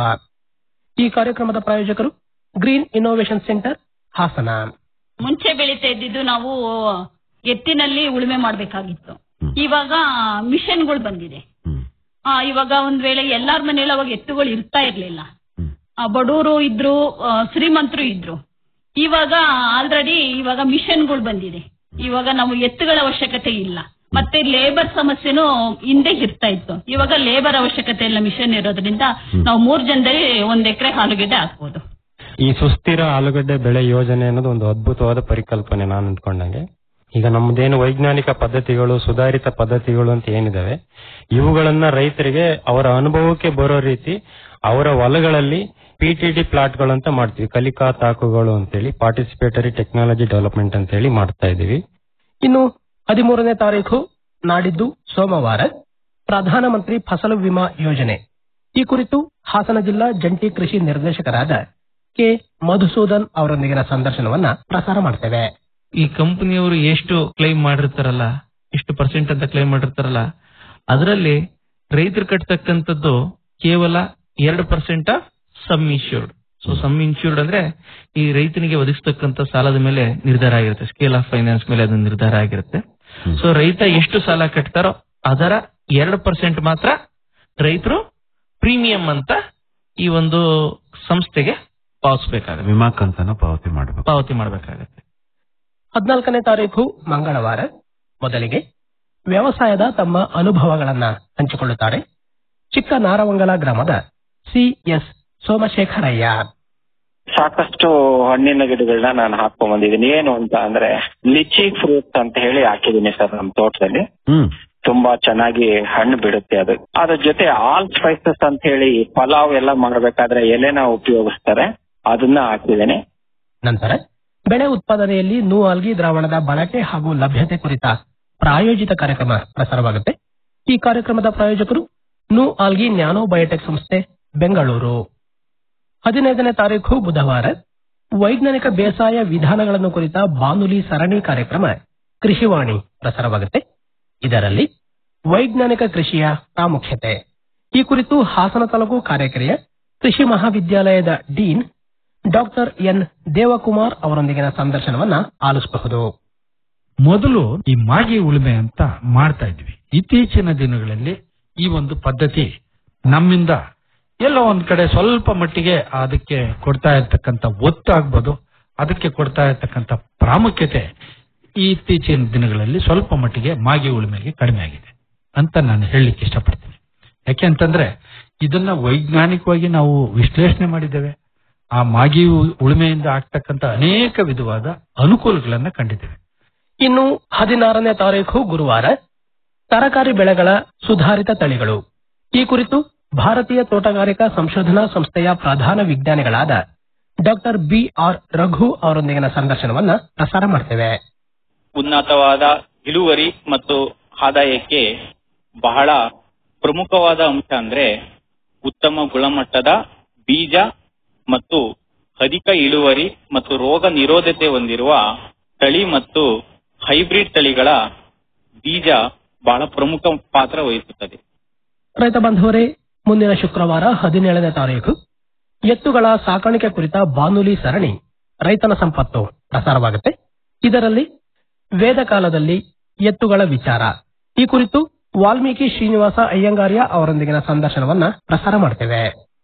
ಈ ಕಾರ್ಯಕ್ರಮದ ಪ್ರಾಯೋಜಕರು ಗ್ರೀನ್ ಇನ್ನೋವೇಷನ್ ಸೆಂಟರ್ ಹಾಸನ ಮುಂಚೆ ಬೆಳೀತಾ ಇದ್ದಿದ್ದು ನಾವು ಎತ್ತಿನಲ್ಲಿ ಉಳುಮೆ ಮಾಡ್ಬೇಕಾಗಿತ್ತು ಇವಾಗ ಮಿಷನ್ಗಳು ಬಂದಿದೆ ಆ, ಇವಾಗ ಒಂದ್ ವೇಳೆ ಎಲ್ಲಾರ ಮನೇಲಿ ಅವಾಗ ಎತ್ತುಗಳು ಇರ್ತಾ ಇರ್ಲಿಲ್ಲ ಆ, ಬಡವರು ಇದ್ರು ಆ, ಶ್ರೀಮಂತರು ಇದ್ರು ಇವಾಗ ಆಲ್ರೆಡಿ ಇವಾಗ ಮಿಷನ್ಗಳು ಬಂದಿದೆ ಇವಾಗ ನಾವು ಎತ್ತುಗಳ ಅವಶ್ಯಕತೆ ಇಲ್ಲ ಮತ್ತೆ ಲೇಬರ್ ಸಮಸ್ಯೆನೂ ಹಿಂದೆ ಇರ್ತಾ ಇತ್ತು ಇವಾಗ ಲೇಬರ್ ಅವಶ್ಯಕತೆ ಇಲ್ಲ ಮಿಷನ್ ಇರೋದ್ರಿಂದ ನಾವು ಮೂರ್ ಜನದಲ್ಲಿ ಒಂದ್ ಎಕರೆ ಆಲೂಗೆಡ್ಡೆ ಹಾಕ್ಬೋದು ಈ ಸುಸ್ಥಿರ ಆಲೂಗಡ್ಡೆ ಬೆಳೆ ಯೋಜನೆ ಅನ್ನೋದು ಒಂದು ಅದ್ಭುತವಾದ ಪರಿಕಲ್ಪನೆ ನಾನು ಅಂದ್ಕೊಂಡಂಗೆ ಈಗ ನಮ್ದೇನು ವೈಜ್ಞಾನಿಕ ಪದ್ಧತಿಗಳು ಸುಧಾರಿತ ಪದ್ಧತಿಗಳು ಅಂತ ಏನಿದಾವೆ ಇವುಗಳನ್ನ ರೈತರಿಗೆ ಅವರ ಅನುಭವಕ್ಕೆ ಬರೋ ರೀತಿ ಅವರ ಹೊಲಗಳಲ್ಲಿ ಪಿಟಿಡಿ ಪ್ಲಾಟ್ಗಳು ಅಂತ ಮಾಡ್ತೀವಿ ಕಲಿಕಾ ತಾಕುಗಳು ಅಂತೇಳಿ ಪಾರ್ಟಿಸಿಪೇಟರಿ ಟೆಕ್ನಾಲಜಿ ಡೆವಲಪ್ಮೆಂಟ್ ಅಂತ ಹೇಳಿ ಮಾಡ್ತಾ ಇದೀವಿ ಇನ್ನು ಹದಿಮೂರನೇ ತಾರೀಕು ನಾಡಿದ್ದು ಸೋಮವಾರ ಪ್ರಧಾನಮಂತ್ರಿ ಫಸಲು ವಿಮಾ ಯೋಜನೆ ಈ ಕುರಿತು ಹಾಸನ ಜಿಲ್ಲಾ ಜಂಟಿ ಕೃಷಿ ನಿರ್ದೇಶಕರಾದ ಕೆ ಮಧುಸೂದನ್ ಅವರೊಂದಿಗಿನ ಸಂದರ್ಶನವನ್ನ ಪ್ರಸಾರ ಮಾಡ್ತೇವೆ ಈ ಕಂಪನಿಯವರು ಎಷ್ಟು ಕ್ಲೈಮ್ ಮಾಡಿರ್ತಾರಲ್ಲ ಎಷ್ಟು ಪರ್ಸೆಂಟ್ ಅಂತ ಕ್ಲೈಮ್ ಮಾಡಿರ್ತಾರಲ್ಲ ಅದರಲ್ಲಿ ರೈತರು ಕಟ್ತಕ್ಕಂಥದ್ದು ಕೇವಲ ಎರಡು percent of sum insured so sum insured ಅಂದ್ರೆ ಈ ರೈತನಿಗೆ ಒದಗಿಸ್ತಕ್ಕಂಥ ಸಾಲದ ಮೇಲೆ ನಿರ್ಧಾರ ಆಗಿರುತ್ತೆ ಸ್ಕೇಲ್ ಆಫ್ ಫೈನಾನ್ಸ್ ಮೇಲೆ ಅದು ನಿರ್ಧಾರ ಆಗಿರುತ್ತೆ ಸೊ ರೈತ ಎಷ್ಟು ಸಾಲ ಕಟ್ತಾರೋ ಅದರ ಎರಡು ಪರ್ಸೆಂಟ್ ಮಾತ್ರ ರೈತರು ಪ್ರೀಮಿಯಂ ಅಂತ ಈ ಒಂದು ಸಂಸ್ಥೆಗೆ ಪಾವತಿಸಬೇಕಾಗುತ್ತೆ ವಿಮಾ ಕಂತನ್ನು ಪಾವತಿ ಮಾಡಬೇಕು ಪಾವತಿ ಮಾಡಬೇಕಾಗತ್ತೆ ಹದಿನಾಲ್ಕನೇ ತಾರೀಕು ಮಂಗಳವಾರ ಮೊದಲಿಗೆ ವ್ಯವಸಾಯದ ತಮ್ಮ ಅನುಭವಗಳನ್ನ ಹಂಚಿಕೊಳ್ಳುತ್ತಾರೆ ಚಿಕ್ಕ ನಾರವಂಗಲ ಗ್ರಾಮದ ಸಿಎಸ್ ಸೋಮಶೇಖರಯ್ಯ ಸಾಕಷ್ಟು ಹಣ್ಣಿನ ಗಿಡಗಳನ್ನ ನಾನು ಹಾಕೊಂಡ್ ಬಂದಿದ್ದೀನಿ ಏನು ಅಂತ ಅಂದ್ರೆ ಲಿಚಿ ಫ್ರೂಟ್ಸ್ ಅಂತ ಹೇಳಿ ಹಾಕಿದ್ದೀನಿ ಸರ್ ನಮ್ಮ ತೋಟದಲ್ಲಿ ಹ್ಮ್ ತುಂಬಾ ಚೆನ್ನಾಗಿ ಹಣ್ಣು ಬಿಡುತ್ತೆ ಅದು ಅದ್ರ ಜೊತೆ ಆಲ್ ಸ್ಪೈಸಸ್ ಅಂತ ಹೇಳಿ ಪಲಾವ್ ಎಲ್ಲ ಮಾಡಬೇಕಾದ್ರೆ ಎಲೆನ ಉಪಯೋಗಿಸ್ತಾರೆ ಅದನ್ನ ಹಾಕಿದ್ದೇನೆ ನಂತರ ಬೆಳೆ ಉತ್ಪಾದನೆಯಲ್ಲಿ ನೂ ಆಲ್ಗಿ ದ್ರಾವಣದ ಬಳಕೆ ಹಾಗೂ ಲಭ್ಯತೆ ಕುರಿತ ಪ್ರಾಯೋಜಿತ ಕಾರ್ಯಕ್ರಮ ಪ್ರಸಾರವಾಗುತ್ತೆ ಈ ಕಾರ್ಯಕ್ರಮದ ಪ್ರಾಯೋಜಕರು ನೂ ಆಲ್ಗಿ ನ್ಯಾನೋ ಬಯೋಟೆಕ್ ಸಂಸ್ಥೆ ಬೆಂಗಳೂರು ಹದಿನೈದನೇ ತಾರೀಖು ಬುಧವಾರ ವೈಜ್ಞಾನಿಕ ಬೇಸಾಯ ವಿಧಾನಗಳನ್ನು ಕುರಿತ ಬಾನುಲಿ ಸರಣಿ ಕಾರ್ಯಕ್ರಮ ಕೃಷಿವಾಣಿ ಪ್ರಸಾರವಾಗುತ್ತೆ ಇದರಲ್ಲಿ ವೈಜ್ಞಾನಿಕ ಕೃಷಿಯ ಪ್ರಾಮುಖ್ಯತೆ ಈ ಕುರಿತು ಹಾಸನ ತಾಲೂಕು ಕಾರ್ಯಕರೆಯ ಕೃಷಿ ಮಹಾವಿದ್ಯಾಲಯದ ಡೀನ್ ಡಾಕ್ಟರ್ ಎನ್ ದೇವಕುಮಾರ್ ಅವರೊಂದಿಗಿನ ಸಂದರ್ಶನವನ್ನ ಆಲಿಸಬಹುದು ಮೊದಲು ಈ ಮಾಗಿ ಉಳುಮೆ ಅಂತ ಮಾಡ್ತಾ ಇದ್ವಿ ಇತ್ತೀಚಿನ ದಿನಗಳಲ್ಲಿ ಈ ಒಂದು ಪದ್ಧತಿ ನಮ್ಮಿಂದ ಎಲ್ಲ ಒಂದ್ ಕಡೆ ಸ್ವಲ್ಪ ಮಟ್ಟಿಗೆ ಅದಕ್ಕೆ ಕೊಡ್ತಾ ಇರ್ತಕ್ಕಂಥ ಒತ್ತು ಆಗ್ಬೋದು ಅದಕ್ಕೆ ಕೊಡ್ತಾ ಇರ್ತಕ್ಕಂಥ ಪ್ರಾಮುಖ್ಯತೆ ಈ ಇತ್ತೀಚಿನ ದಿನಗಳಲ್ಲಿ ಸ್ವಲ್ಪ ಮಟ್ಟಿಗೆ ಮಾಗಿ ಉಳುಮೆಗೆ ಕಡಿಮೆ ಆಗಿದೆ ಅಂತ ನಾನು ಹೇಳಲಿಕ್ಕೆ ಇಷ್ಟಪಡ್ತೀನಿ ಯಾಕೆ ಅಂತಂದ್ರೆ ಇದನ್ನ ವೈಜ್ಞಾನಿಕವಾಗಿ ನಾವು ವಿಶ್ಲೇಷಣೆ ಮಾಡಿದ್ದೇವೆ ಆ ಮಾಗಿ ಉ- ಉಳುಮೆಯಿಂದ ಆಗ್ತಕ್ಕಂಥ ಅನೇಕ ವಿಧವಾದ ಅನುಕೂಲಗಳನ್ನ ಕಂಡಿದ್ದೇವೆ ಇನ್ನು ಹದಿನಾರನೇ ತಾರೀಖು ಗುರುವಾರ ತರಕಾರಿ ಬೆಳೆಗಳ ಸುಧಾರಿತ ತಳಿಗಳು ಈ ಕುರಿತು ಭಾರತೀಯ ತೋಟಗಾರಿಕಾ ಸಂಶೋಧನಾ ಸಂಸ್ಥೆಯ ಪ್ರಧಾನ ವಿಜ್ಞಾನಿಗಳಾದ ಡಾಕ್ಟರ್ ಬಿ ಆರ್ ರಘು ಅವರೊಂದಿಗಿನ ಸಂದರ್ಶನವನ್ನ ಪ್ರಸಾರ ಮಾಡ್ತೇವೆ ಉನ್ನತವಾದ ಇಳುವರಿ ಮತ್ತು ಆದಾಯಕ್ಕೆ ಬಹಳ ಪ್ರಮುಖವಾದ ಅಂಶ ಅಂದ್ರೆ ಉತ್ತಮ ಗುಣಮಟ್ಟದ ಬೀಜ ಮತ್ತು ಅಧಿಕ ಇಳುವರಿ ಮತ್ತು ರೋಗ ನಿರೋಧತೆ ಹೊಂದಿರುವ ತಳಿ ಮತ್ತು ಹೈಬ್ರಿಡ್ ತಳಿಗಳ ಬೀಜ ಬಹಳ ಪ್ರಮುಖ ಪಾತ್ರ ವಹಿಸುತ್ತದೆ ರೈತ ಬಾಂಧವರೇ ಮುಂದಿನ ಶುಕ್ರವಾರ ಹದಿನೇಳನೇ ತಾರೀಕು ಎತ್ತುಗಳ ಸಾಕಾಣಿಕೆ ಕುರಿತ ಬಾನುಲಿ ಸರಣಿ ರೈತನ ಸಂಪತ್ತು ಪ್ರಸಾರವಾಗುತ್ತೆ ಇದರಲ್ಲಿ ವೇದ ಕಾಲದಲ್ಲಿ ಎತ್ತುಗಳ ವಿಚಾರ ಈ ಕುರಿತು ವಾಲ್ಮೀಕಿ ಶ್ರೀನಿವಾಸ ಅಯ್ಯಂಗಾರ್ಯ ಅವರೊಂದಿಗಿನ ಸಂದರ್ಶನವನ್ನ ಪ್ರಸಾರ ಮಾಡ್ತೇವೆ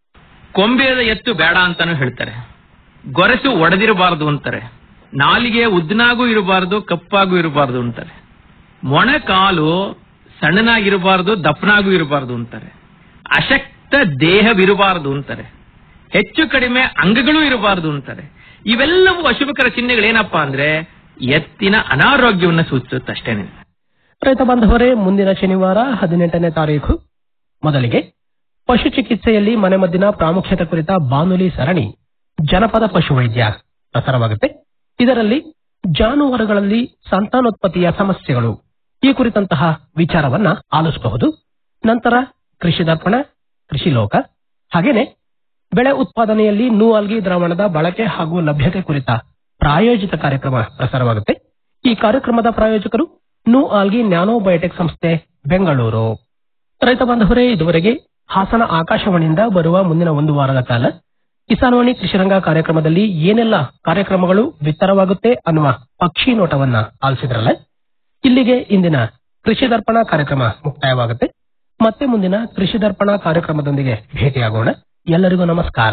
ಕೊಂಬೇದ ಎತ್ತು ಬೇಡ ಅಂತಾನು ಹೇಳ್ತಾರೆ ಗೊರಸು ಒಡೆದಿರಬಾರದು ಅಂತಾರೆ ನಾಲಿಗೆ ಉದ್ದನಾಗೂ ಇರಬಾರದು ಕಪ್ಪಾಗೂ ಇರಬಾರದು ಅಂತಾರೆ ಮೊಣ ಕಾಲು ಸಣ್ಣನಾಗಿರಬಾರದು ದಪ್ಪನಾಗೂ ಇರಬಾರದು ಅಂತಾರೆ ಅಶಕ್ತ ದೇಹವಿರಬಾರದು ಅಂತಾರೆ ಹೆಚ್ಚು ಕಡಿಮೆ ಅಂಗಗಳು ಇರಬಾರದು ಅಂತಾರೆ ಇವೆಲ್ಲವೂ ಅಶುಭಕರ ಚಿಹ್ನೆಗಳೇನಪ್ಪಾ ಅಂದ್ರೆ ಎತ್ತಿನ ಅನಾರೋಗ್ಯವನ್ನ ಸೂಚಿಸುತ್ತಷ್ಟೇನೆ ರೈತ ಬಾಂಧವರೇ ಮುಂದಿನ ಶನಿವಾರ ಹದಿನೆಂಟನೇ ತಾರೀಕು ಮೊದಲಿಗೆ ಪಶು ಚಿಕಿತ್ಸೆಯಲ್ಲಿ ಮನೆಮದ್ದಿನ ಪ್ರಾಮುಖ್ಯತೆ ಕುರಿತ ಬಾನುಲಿ ಸರಣಿ ಜನಪದ ಪಶುವೈದ್ಯ ಪ್ರಸಾರವಾಗುತ್ತೆ ಇದರಲ್ಲಿ ಜಾನುವಾರುಗಳಲ್ಲಿ ಸಂತಾನೋತ್ಪತ್ತಿಯ ಸಮಸ್ಯೆಗಳು ಈ ಕುರಿತಂತಹ ವಿಚಾರವನ್ನ ಆಲಿಸಬಹುದು ನಂತರ ಕೃಷಿ ದರ್ಪಣ ಕೃಷಿ ಲೋಕ ಹಾಗೇನೆ ಬೆಳೆ ಉತ್ಪಾದನೆಯಲ್ಲಿ ನೂ ಆಲ್ಗಿ ದ್ರಾವಣದ ಬಳಕೆ ಹಾಗೂ ಲಭ್ಯತೆ ಕುರಿತ ಪ್ರಾಯೋಜಿತ ಕಾರ್ಯಕ್ರಮ ಪ್ರಸಾರವಾಗುತ್ತೆ ಈ ಕಾರ್ಯಕ್ರಮದ ಪ್ರಾಯೋಜಕರು ನೂ ಆಲ್ಗಿ ನ್ಯಾನೋ ಬಯೋಟೆಕ್ ಸಂಸ್ಥೆ ಬೆಂಗಳೂರು ರೈತ ಬಾಂಧವರೇ ಇದುವರೆಗೆ ಹಾಸನ ಆಕಾಶವಾಣಿಯಿಂದ ಬರುವ ಮುಂದಿನ ಒಂದು ವಾರದ ಕಾಲ ಕಿಸಾನ್ವಾಣಿ ಕೃಷಿರಂಗ ಕಾರ್ಯಕ್ರಮದಲ್ಲಿ ಏನೆಲ್ಲ ಕಾರ್ಯಕ್ರಮಗಳು ಬಿತ್ತರವಾಗುತ್ತೆ ಅನ್ನುವ ಪಕ್ಷಿ ನೋಟವನ್ನ ಆಲಿಸಿದ್ರಲ್ಲ ಇಲ್ಲಿಗೆ ಇಂದಿನ ಕೃಷಿ ದರ್ಪಣ ಕಾರ್ಯಕ್ರಮ ಮುಕ್ತಾಯವಾಗುತ್ತೆ ಮತ್ತೆ ಮುಂದಿನ ಕೃಷಿ ದರ್ಪಣ ಕಾರ್ಯಕ್ರಮದೊಂದಿಗೆ ಭೇಟಿಯಾಗೋಣ ಎಲ್ಲರಿಗೂ ನಮಸ್ಕಾರ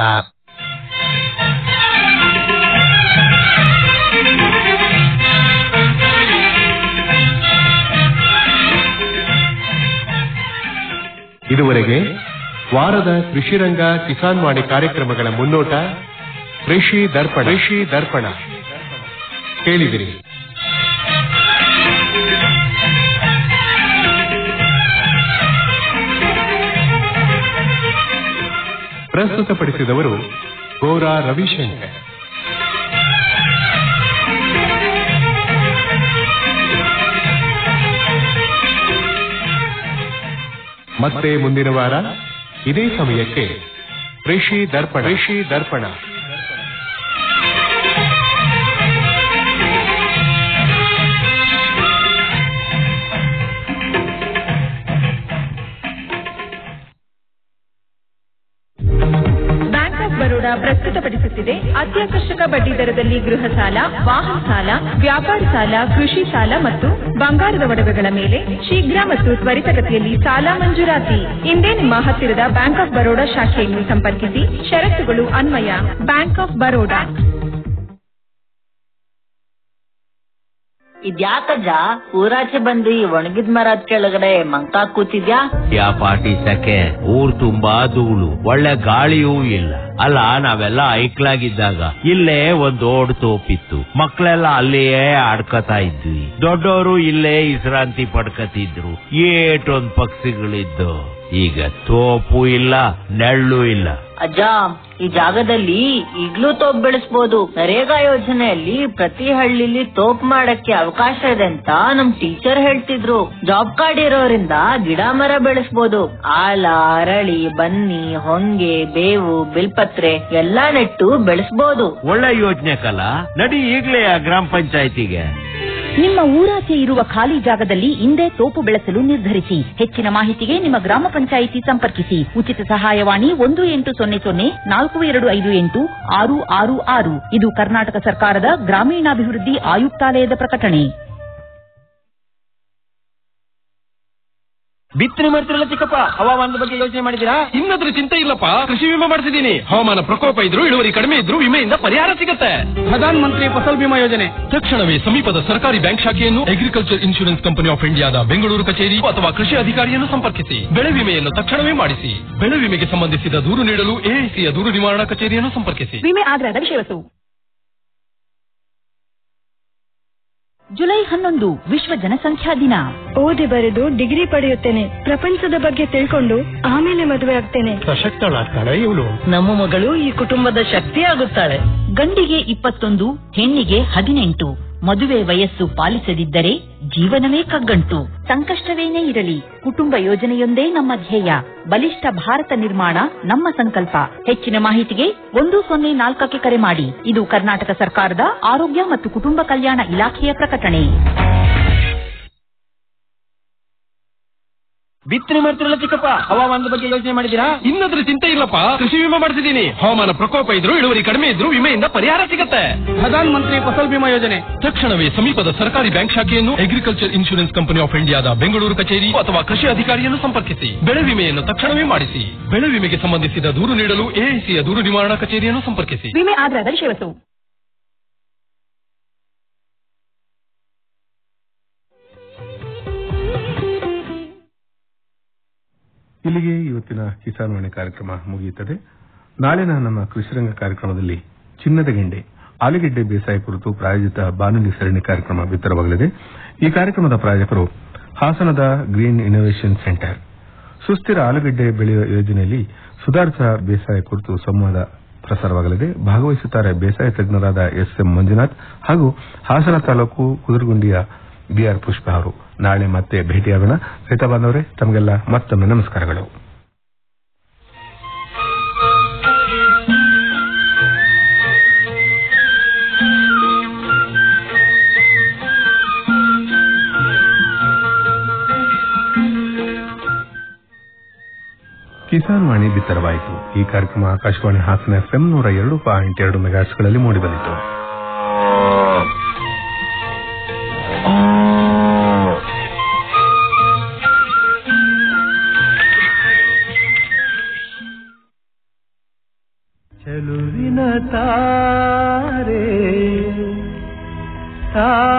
ಇದುವರೆಗೆ ವಾರದ ಕೃಷಿರಂಗ ಕಿಸಾನ್ ವಾಣಿ ಕಾರ್ಯಕ್ರಮಗಳ ಮುನ್ನೋಟ ಕೃಷಿ ದರ್ಪಣ ಕೃಷಿ ದರ್ಪಣ ಕೇಳಿದಿರಿ ಪ್ರಸ್ತುತಪಡಿಸಿದವರು ಗೋರಾ ರವಿಶಂಕರ್ ಮತ್ತೆ ಮುಂದಿನ ವಾರ ಇದೇ ಸಮಯಕ್ಕೆ ಕೃಷಿ ದರ್ಪಣ ಕೃಷಿ ದರ್ಪಣ ಬ್ಯಾಂಕ್ ಆಫ್ ಬರೋಡಾ ಪ್ರಸ್ತುತಪಡಿಸುತ್ತಿದೆ ಅತ್ಯಾಕರ್ಷಕ ಬಡ್ಡಿ ದರದಲ್ಲಿ ಗೃಹ ಸಾಲ ವಾಹನ ಸಾಲ ವ್ಯಾಪಾರ ಸಾಲ ಕೃಷಿ ಸಾಲ ಮತ್ತು ಬಂಗಾರದ ಒಡವೆಗಳ ಮೇಲೆ ಶೀಘ್ರ ಮತ್ತು ತ್ವರಿತಗತಿಯಲ್ಲಿ ಸಾಲ ಮಂಜೂರಾತಿ ಇಂದೇ ನಿಮ್ಮ ಹತ್ತಿರದ ಬ್ಯಾಂಕ್ ಆಫ್ ಬರೋಡಾ ಶಾಖೆಯನ್ನು ಸಂಪರ್ಕಿಸಿ ಷರತ್ತುಗಳು ಅನ್ವಯ ಬ್ಯಾಂಕ್ ಆಫ್ ಬರೋಡಾ ಇದ್ಯಾಕಜ್ಜ ಊರಾಚೆ ಬಂದು ಈ ಒಣಗಿದ ಮರದ ಕೆಳಗಡೆ ಮಂಕ ಕೂತಿದ್ಯಾ ಯಾ ಪಾಟಿ ಸಕೆ ಊರ್ ತುಂಬಾ ಧೂಳು ಒಳ್ಳೆ ಗಾಳಿಯೂ ಇಲ್ಲ ಅಲ್ಲ ನಾವೆಲ್ಲ ಐಕ್ಲಾಗಿದ್ದಾಗ ಇಲ್ಲೇ ಒಂದ್ ಓಡ್ ತೋಪಿತ್ತು ಮಕ್ಳೆಲ್ಲ ಅಲ್ಲಿಯೇ ಆಡ್ಕತಾ ಇದ್ವಿ ದೊಡ್ಡವರು ಇಲ್ಲೇ ವಿಶ್ರಾಂತಿ ಪಡ್ಕತಿದ್ರು ಏಟೊಂದ್ ಪಕ್ಷಿಗಳಿದ್ದು ಈಗ ತೋಪು ಇಲ್ಲ ನೆಳ್ಳು ಇಲ್ಲ ಅಜ್ಜ ಈ ಜಾಗದಲ್ಲಿ ಈಗ್ಲೂ ತೋಪ್ ಬೆಳೆಸ್ಬೋದು ನರೇಗಾ ಯೋಜನೆಯಲ್ಲಿ ಪ್ರತಿ ಹಳ್ಳಿಲಿ ತೋಪ್ ಮಾಡಕ್ಕೆ ಅವಕಾಶ ಇದೆ ಅಂತ ನಮ್ ಟೀಚರ್ ಹೇಳ್ತಿದ್ರು ಜಾಬ್ ಕಾರ್ಡ್ ಇರೋರಿಂದ ಗಿಡ ಮರ ಬೆಳೆಸ್ಬೋದು ಆಲ ಅರಳಿ ಬನ್ನಿ ಹೊಂಗೆ ಬೇವು ಬಿಲ್ಪತ್ರೆ ಎಲ್ಲಾ ನೆಟ್ಟು ಬೆಳೆಸ್ಬೋದು ಒಳ್ಳೆ ಯೋಜನೆ ಕಲ ನಡಿ ಈಗ್ಲೇ ಆ ಗ್ರಾಮ ಪಂಚಾಯತಿಗೆ ನಿಮ್ಮ ಊರಾಚೆ ಇರುವ ಖಾಲಿ ಜಾಗದಲ್ಲಿ ಇಂದೇ ತೋಪು ಬೆಳೆಸಲು ನಿರ್ಧರಿಸಿ ಹೆಚ್ಚಿನ ಮಾಹಿತಿಗೆ ನಿಮ್ಮ ಗ್ರಾಮ ಪಂಚಾಯಿತಿ ಸಂಪರ್ಕಿಸಿ ಉಚಿತ ಸಹಾಯವಾಣಿ ಒಂದು ಎಂಟು ಸೊನ್ನೆ ಸೊನ್ನೆ ನಾಲ್ಕು ಎರಡು ಐದು ಎಂಟು ಆರು ಆರು ಆರು ಇದು ಕರ್ನಾಟಕ ಸರ್ಕಾರದ ಗ್ರಾಮೀಣಾಭಿವೃದ್ಧಿ ಆಯುಕ್ತಾಲಯದ ಪ್ರಕಟಣೆ ಬಿತ್ತನೆ ಮಾಡ್ತಿರಲ್ಲ ಚಿಕ್ಕಪ್ಪ ಹವಾಮಾನದ ಬಗ್ಗೆ ಯೋಚನೆ ಮಾಡಿದ್ದೀರಾ ಇನ್ನದ್ರ ಚಿಂತೆ ಇಲ್ಲಪ್ಪ ಕೃಷಿ ವಿಮೆ ಮಾಡಿಸಿದೀನಿ ಹವಾಮಾನ ಪ್ರಕೋಪ ಇದ್ರು ಇಳುವರಿ ಕಡಿಮೆ ಇದ್ರು ವಿಮೆಯಿಂದ ಪರಿಹಾರ ಸಿಗುತ್ತೆ ಪ್ರಧಾನ ಮಂತ್ರಿ ಫಸಲ್ ಬಿಮಾ ಯೋಜನೆ ತಕ್ಷಣವೇ ಸಮೀಪದ ಸರ್ಕಾರಿ ಬ್ಯಾಂಕ್ ಶಾಖೆಯನ್ನು ಅಗ್ರಿಕಲ್ಚರ್ ಇನ್ಶೂರೆನ್ಸ್ ಕಂಪನಿ ಆಫ್ ಇಂಡಿಯಾದ ಬೆಂಗಳೂರು ಕಚೇರಿ ಅಥವಾ ಕೃಷಿ ಅಧಿಕಾರಿಯನ್ನು ಸಂಪರ್ಕಿಸಿ ಬೆಳೆ ವಿಮೆಯನ್ನು ತಕ್ಷಣವೇ ಮಾಡಿಸಿ ಬೆಳೆ ವಿಮೆಗೆ ಸಂಬಂಧಿಸಿದ ದೂರು ನೀಡಲು ಎಐಸಿಯ ದೂರು ನಿವಾರಣಾ ಕಚೇರಿಯನ್ನು ಸಂಪರ್ಕಿಸಿ ವಿಮೆ ಆಗ್ರಹದ ವಿಷಯವಸ್ತು ಜುಲೈ ಹನ್ನೊಂದು ವಿಶ್ವ ಜನಸಂಖ್ಯಾ ದಿನ ಓದಿ ಬರೆದು ಡಿಗ್ರಿ ಪಡೆಯುತ್ತೇನೆ ಪ್ರಪಂಚದ ಬಗ್ಗೆ ತಿಳ್ಕೊಂಡು ಆಮೇಲೆ ಮದುವೆ ಆಗ್ತೇನೆ ಸಶಕ್ತಳಾಗ್ತಾಳೆ ಇವಳು ನಮ್ಮ ಮಗಳು ಈ ಕುಟುಂಬದ ಶಕ್ತಿ ಆಗುತ್ತಾಳೆ ಗಂಡಿಗೆ ಇಪ್ಪತ್ತೊಂದು ಹೆಣ್ಣಿಗೆ ಹದಿನೆಂಟು ಮದುವೆ ವಯಸ್ಸು ಪಾಲಿಸದಿದ್ದರೆ ಜೀವನವೇ ಕಗ್ಗಂಟು ಸಂಕಷ್ಟವೇನೇ ಇರಲಿ ಕುಟುಂಬ ಯೋಜನೆಯೊಂದೇ ನಮ್ಮ ಧ್ಯೇಯ ಬಲಿಷ್ಠ ಭಾರತ ನಿರ್ಮಾಣ ನಮ್ಮ ಸಂಕಲ್ಪ ಹೆಚ್ಚಿನ ಮಾಹಿತಿಗೆ ಒಂದು ಸೊನ್ನೆ ನಾಲ್ಕಕ್ಕೆ ಕರೆ ಮಾಡಿ ಇದು ಕರ್ನಾಟಕ ಸರ್ಕಾರದ ಆರೋಗ್ಯ ಮತ್ತು ಕುಟುಂಬ ಕಲ್ಯಾಣ ಇಲಾಖೆಯ ಪ್ರಕಟಣೆ ಬಿತ್ತನೆ ಮಾಡ್ತಿರಲ್ಲ ಚಿಕ್ಕಪ್ಪ ಹವಾಮಾನದ ಬಗ್ಗೆ ಯೋಚನೆ ಮಾಡಿದ್ದೀರಾ ಇನ್ನದ್ರ ಚಿಂತೆ ಇಲ್ಲಪ್ಪ ಕೃಷಿ ವಿಮೆ ಮಾಡಿಸಿದೀನಿ ಹವಾಮಾನ ಪ್ರಕೋಪ ಇದ್ರು ಇಳುವರಿ ಕಡಿಮೆ ಇದ್ರು ವಿಮೆಯಿಂದ ಪರಿಹಾರ ಸಿಗುತ್ತೆ ಪ್ರಧಾನ ಮಂತ್ರಿ ಫಸಲ್ ಬಿಮಾ ಯೋಜನೆ ತಕ್ಷಣವೇ ಸಮೀಪದ ಸರ್ಕಾರಿ ಬ್ಯಾಂಕ್ ಶಾಖೆಯನ್ನು ಅಗ್ರಿಕಲ್ಚರ್ ಇನ್ಶೂರೆನ್ಸ್ ಕಂಪನಿ ಆಫ್ ಇಂಡಿಯಾದ ಬೆಂಗಳೂರು ಕಚೇರಿ ಅಥವಾ ಕೃಷಿ ಅಧಿಕಾರಿಯನ್ನು ಸಂಪರ್ಕಿಸಿ ಬೆಳೆ ವಿಮೆಯನ್ನು ತಕ್ಷಣವೇ ಮಾಡಿಸಿ ಬೆಳೆ ವಿಮೆಗೆ ಸಂಬಂಧಿಸಿದ ದೂರು ನೀಡಲು ಎಐಸಿಯ ದೂರು ನಿವಾರಣಾ ಕಚೇರಿಯನ್ನು ಸಂಪರ್ಕಿಸಿ ವಿಮೆ ಆಗ್ರಹದ ವಿಷಯವಸ್ತು ಇಲ್ಲಿಗೆ ಇವತ್ತಿನ ಕಿಸಾನ್ ವಾಣಿ ಕಾರ್ಯಕ್ರಮ ಮುಗಿಯುತ್ತದೆ ನಾಳಿನ ನಮ್ಮ ಕೃಷಿರಂಗ ಕಾರ್ಯಕ್ರಮದಲ್ಲಿ ಚಿನ್ನದ ಗೆಂಡೆ ಆಲೂಗೆಡ್ಡೆ ಬೇಸಾಯ ಕುರಿತು ಪ್ರಾಯೋಜಿತ ಬಾನುಲಿ ಸರಣಿ ಕಾರ್ಯಕ್ರಮ ಬಿತ್ತರವಾಗಲಿದೆ ಈ ಕಾರ್ಯಕ್ರಮದ ಪ್ರಾಯೋಜಕರು ಹಾಸನದ ಗ್ರೀನ್ ಇನ್ನೋವೇಷನ್ ಸೆಂಟರ್ ಸುಸ್ಥಿರ ಆಲೂಗೆಡ್ಡೆ ಬೆಳೆಯುವ ಯೋಜನೆಯಲ್ಲಿ ಸುಧಾರಿತ ಬೇಸಾಯ ಕುರಿತು ಸಂವಾದ ಪ್ರಸಾರವಾಗಲಿದೆ ಭಾಗವಹಿಸುತ್ತಾರೆ ಬೇಸಾಯ ತಜ್ಞರಾದ ಎಸ್ ಎಂ ಮಂಜುನಾಥ್ ಹಾಗೂ ಹಾಸನ ತಾಲೂಕು ಕುದುರಗುಂಡಿಯ ಬಿಆರ್ ಪುಷ್ಪ ಅವರು ನಾಳೆ ಮತ್ತೆ ಭೇಟಿಯಾಗೋಣ ರೈತ ಬಾಂಧವರೇ ತಮಗೆಲ್ಲ ಮತ್ತೊಮ್ಮೆ ನಮಸ್ಕಾರಗಳು ಕಿಸಾನ್ ವಾಣಿ ಬಿತ್ತರವಾಯಿತು ಈ ಕಾರ್ಯಕ್ರಮ ಆಕಾಶವಾಣಿ ಹಾಸನ ಎಫ್ಎಂ ನೂರ ಎರಡು ಪಾಯಿಂಟ್ ಎರಡು ಮೆಗಾಟ್ಸ್ಗಳಲ್ಲಿ ಮೂಡಿಬಂದಿತು ಚೆಲುವಿನ ತಾರೆ ತಾ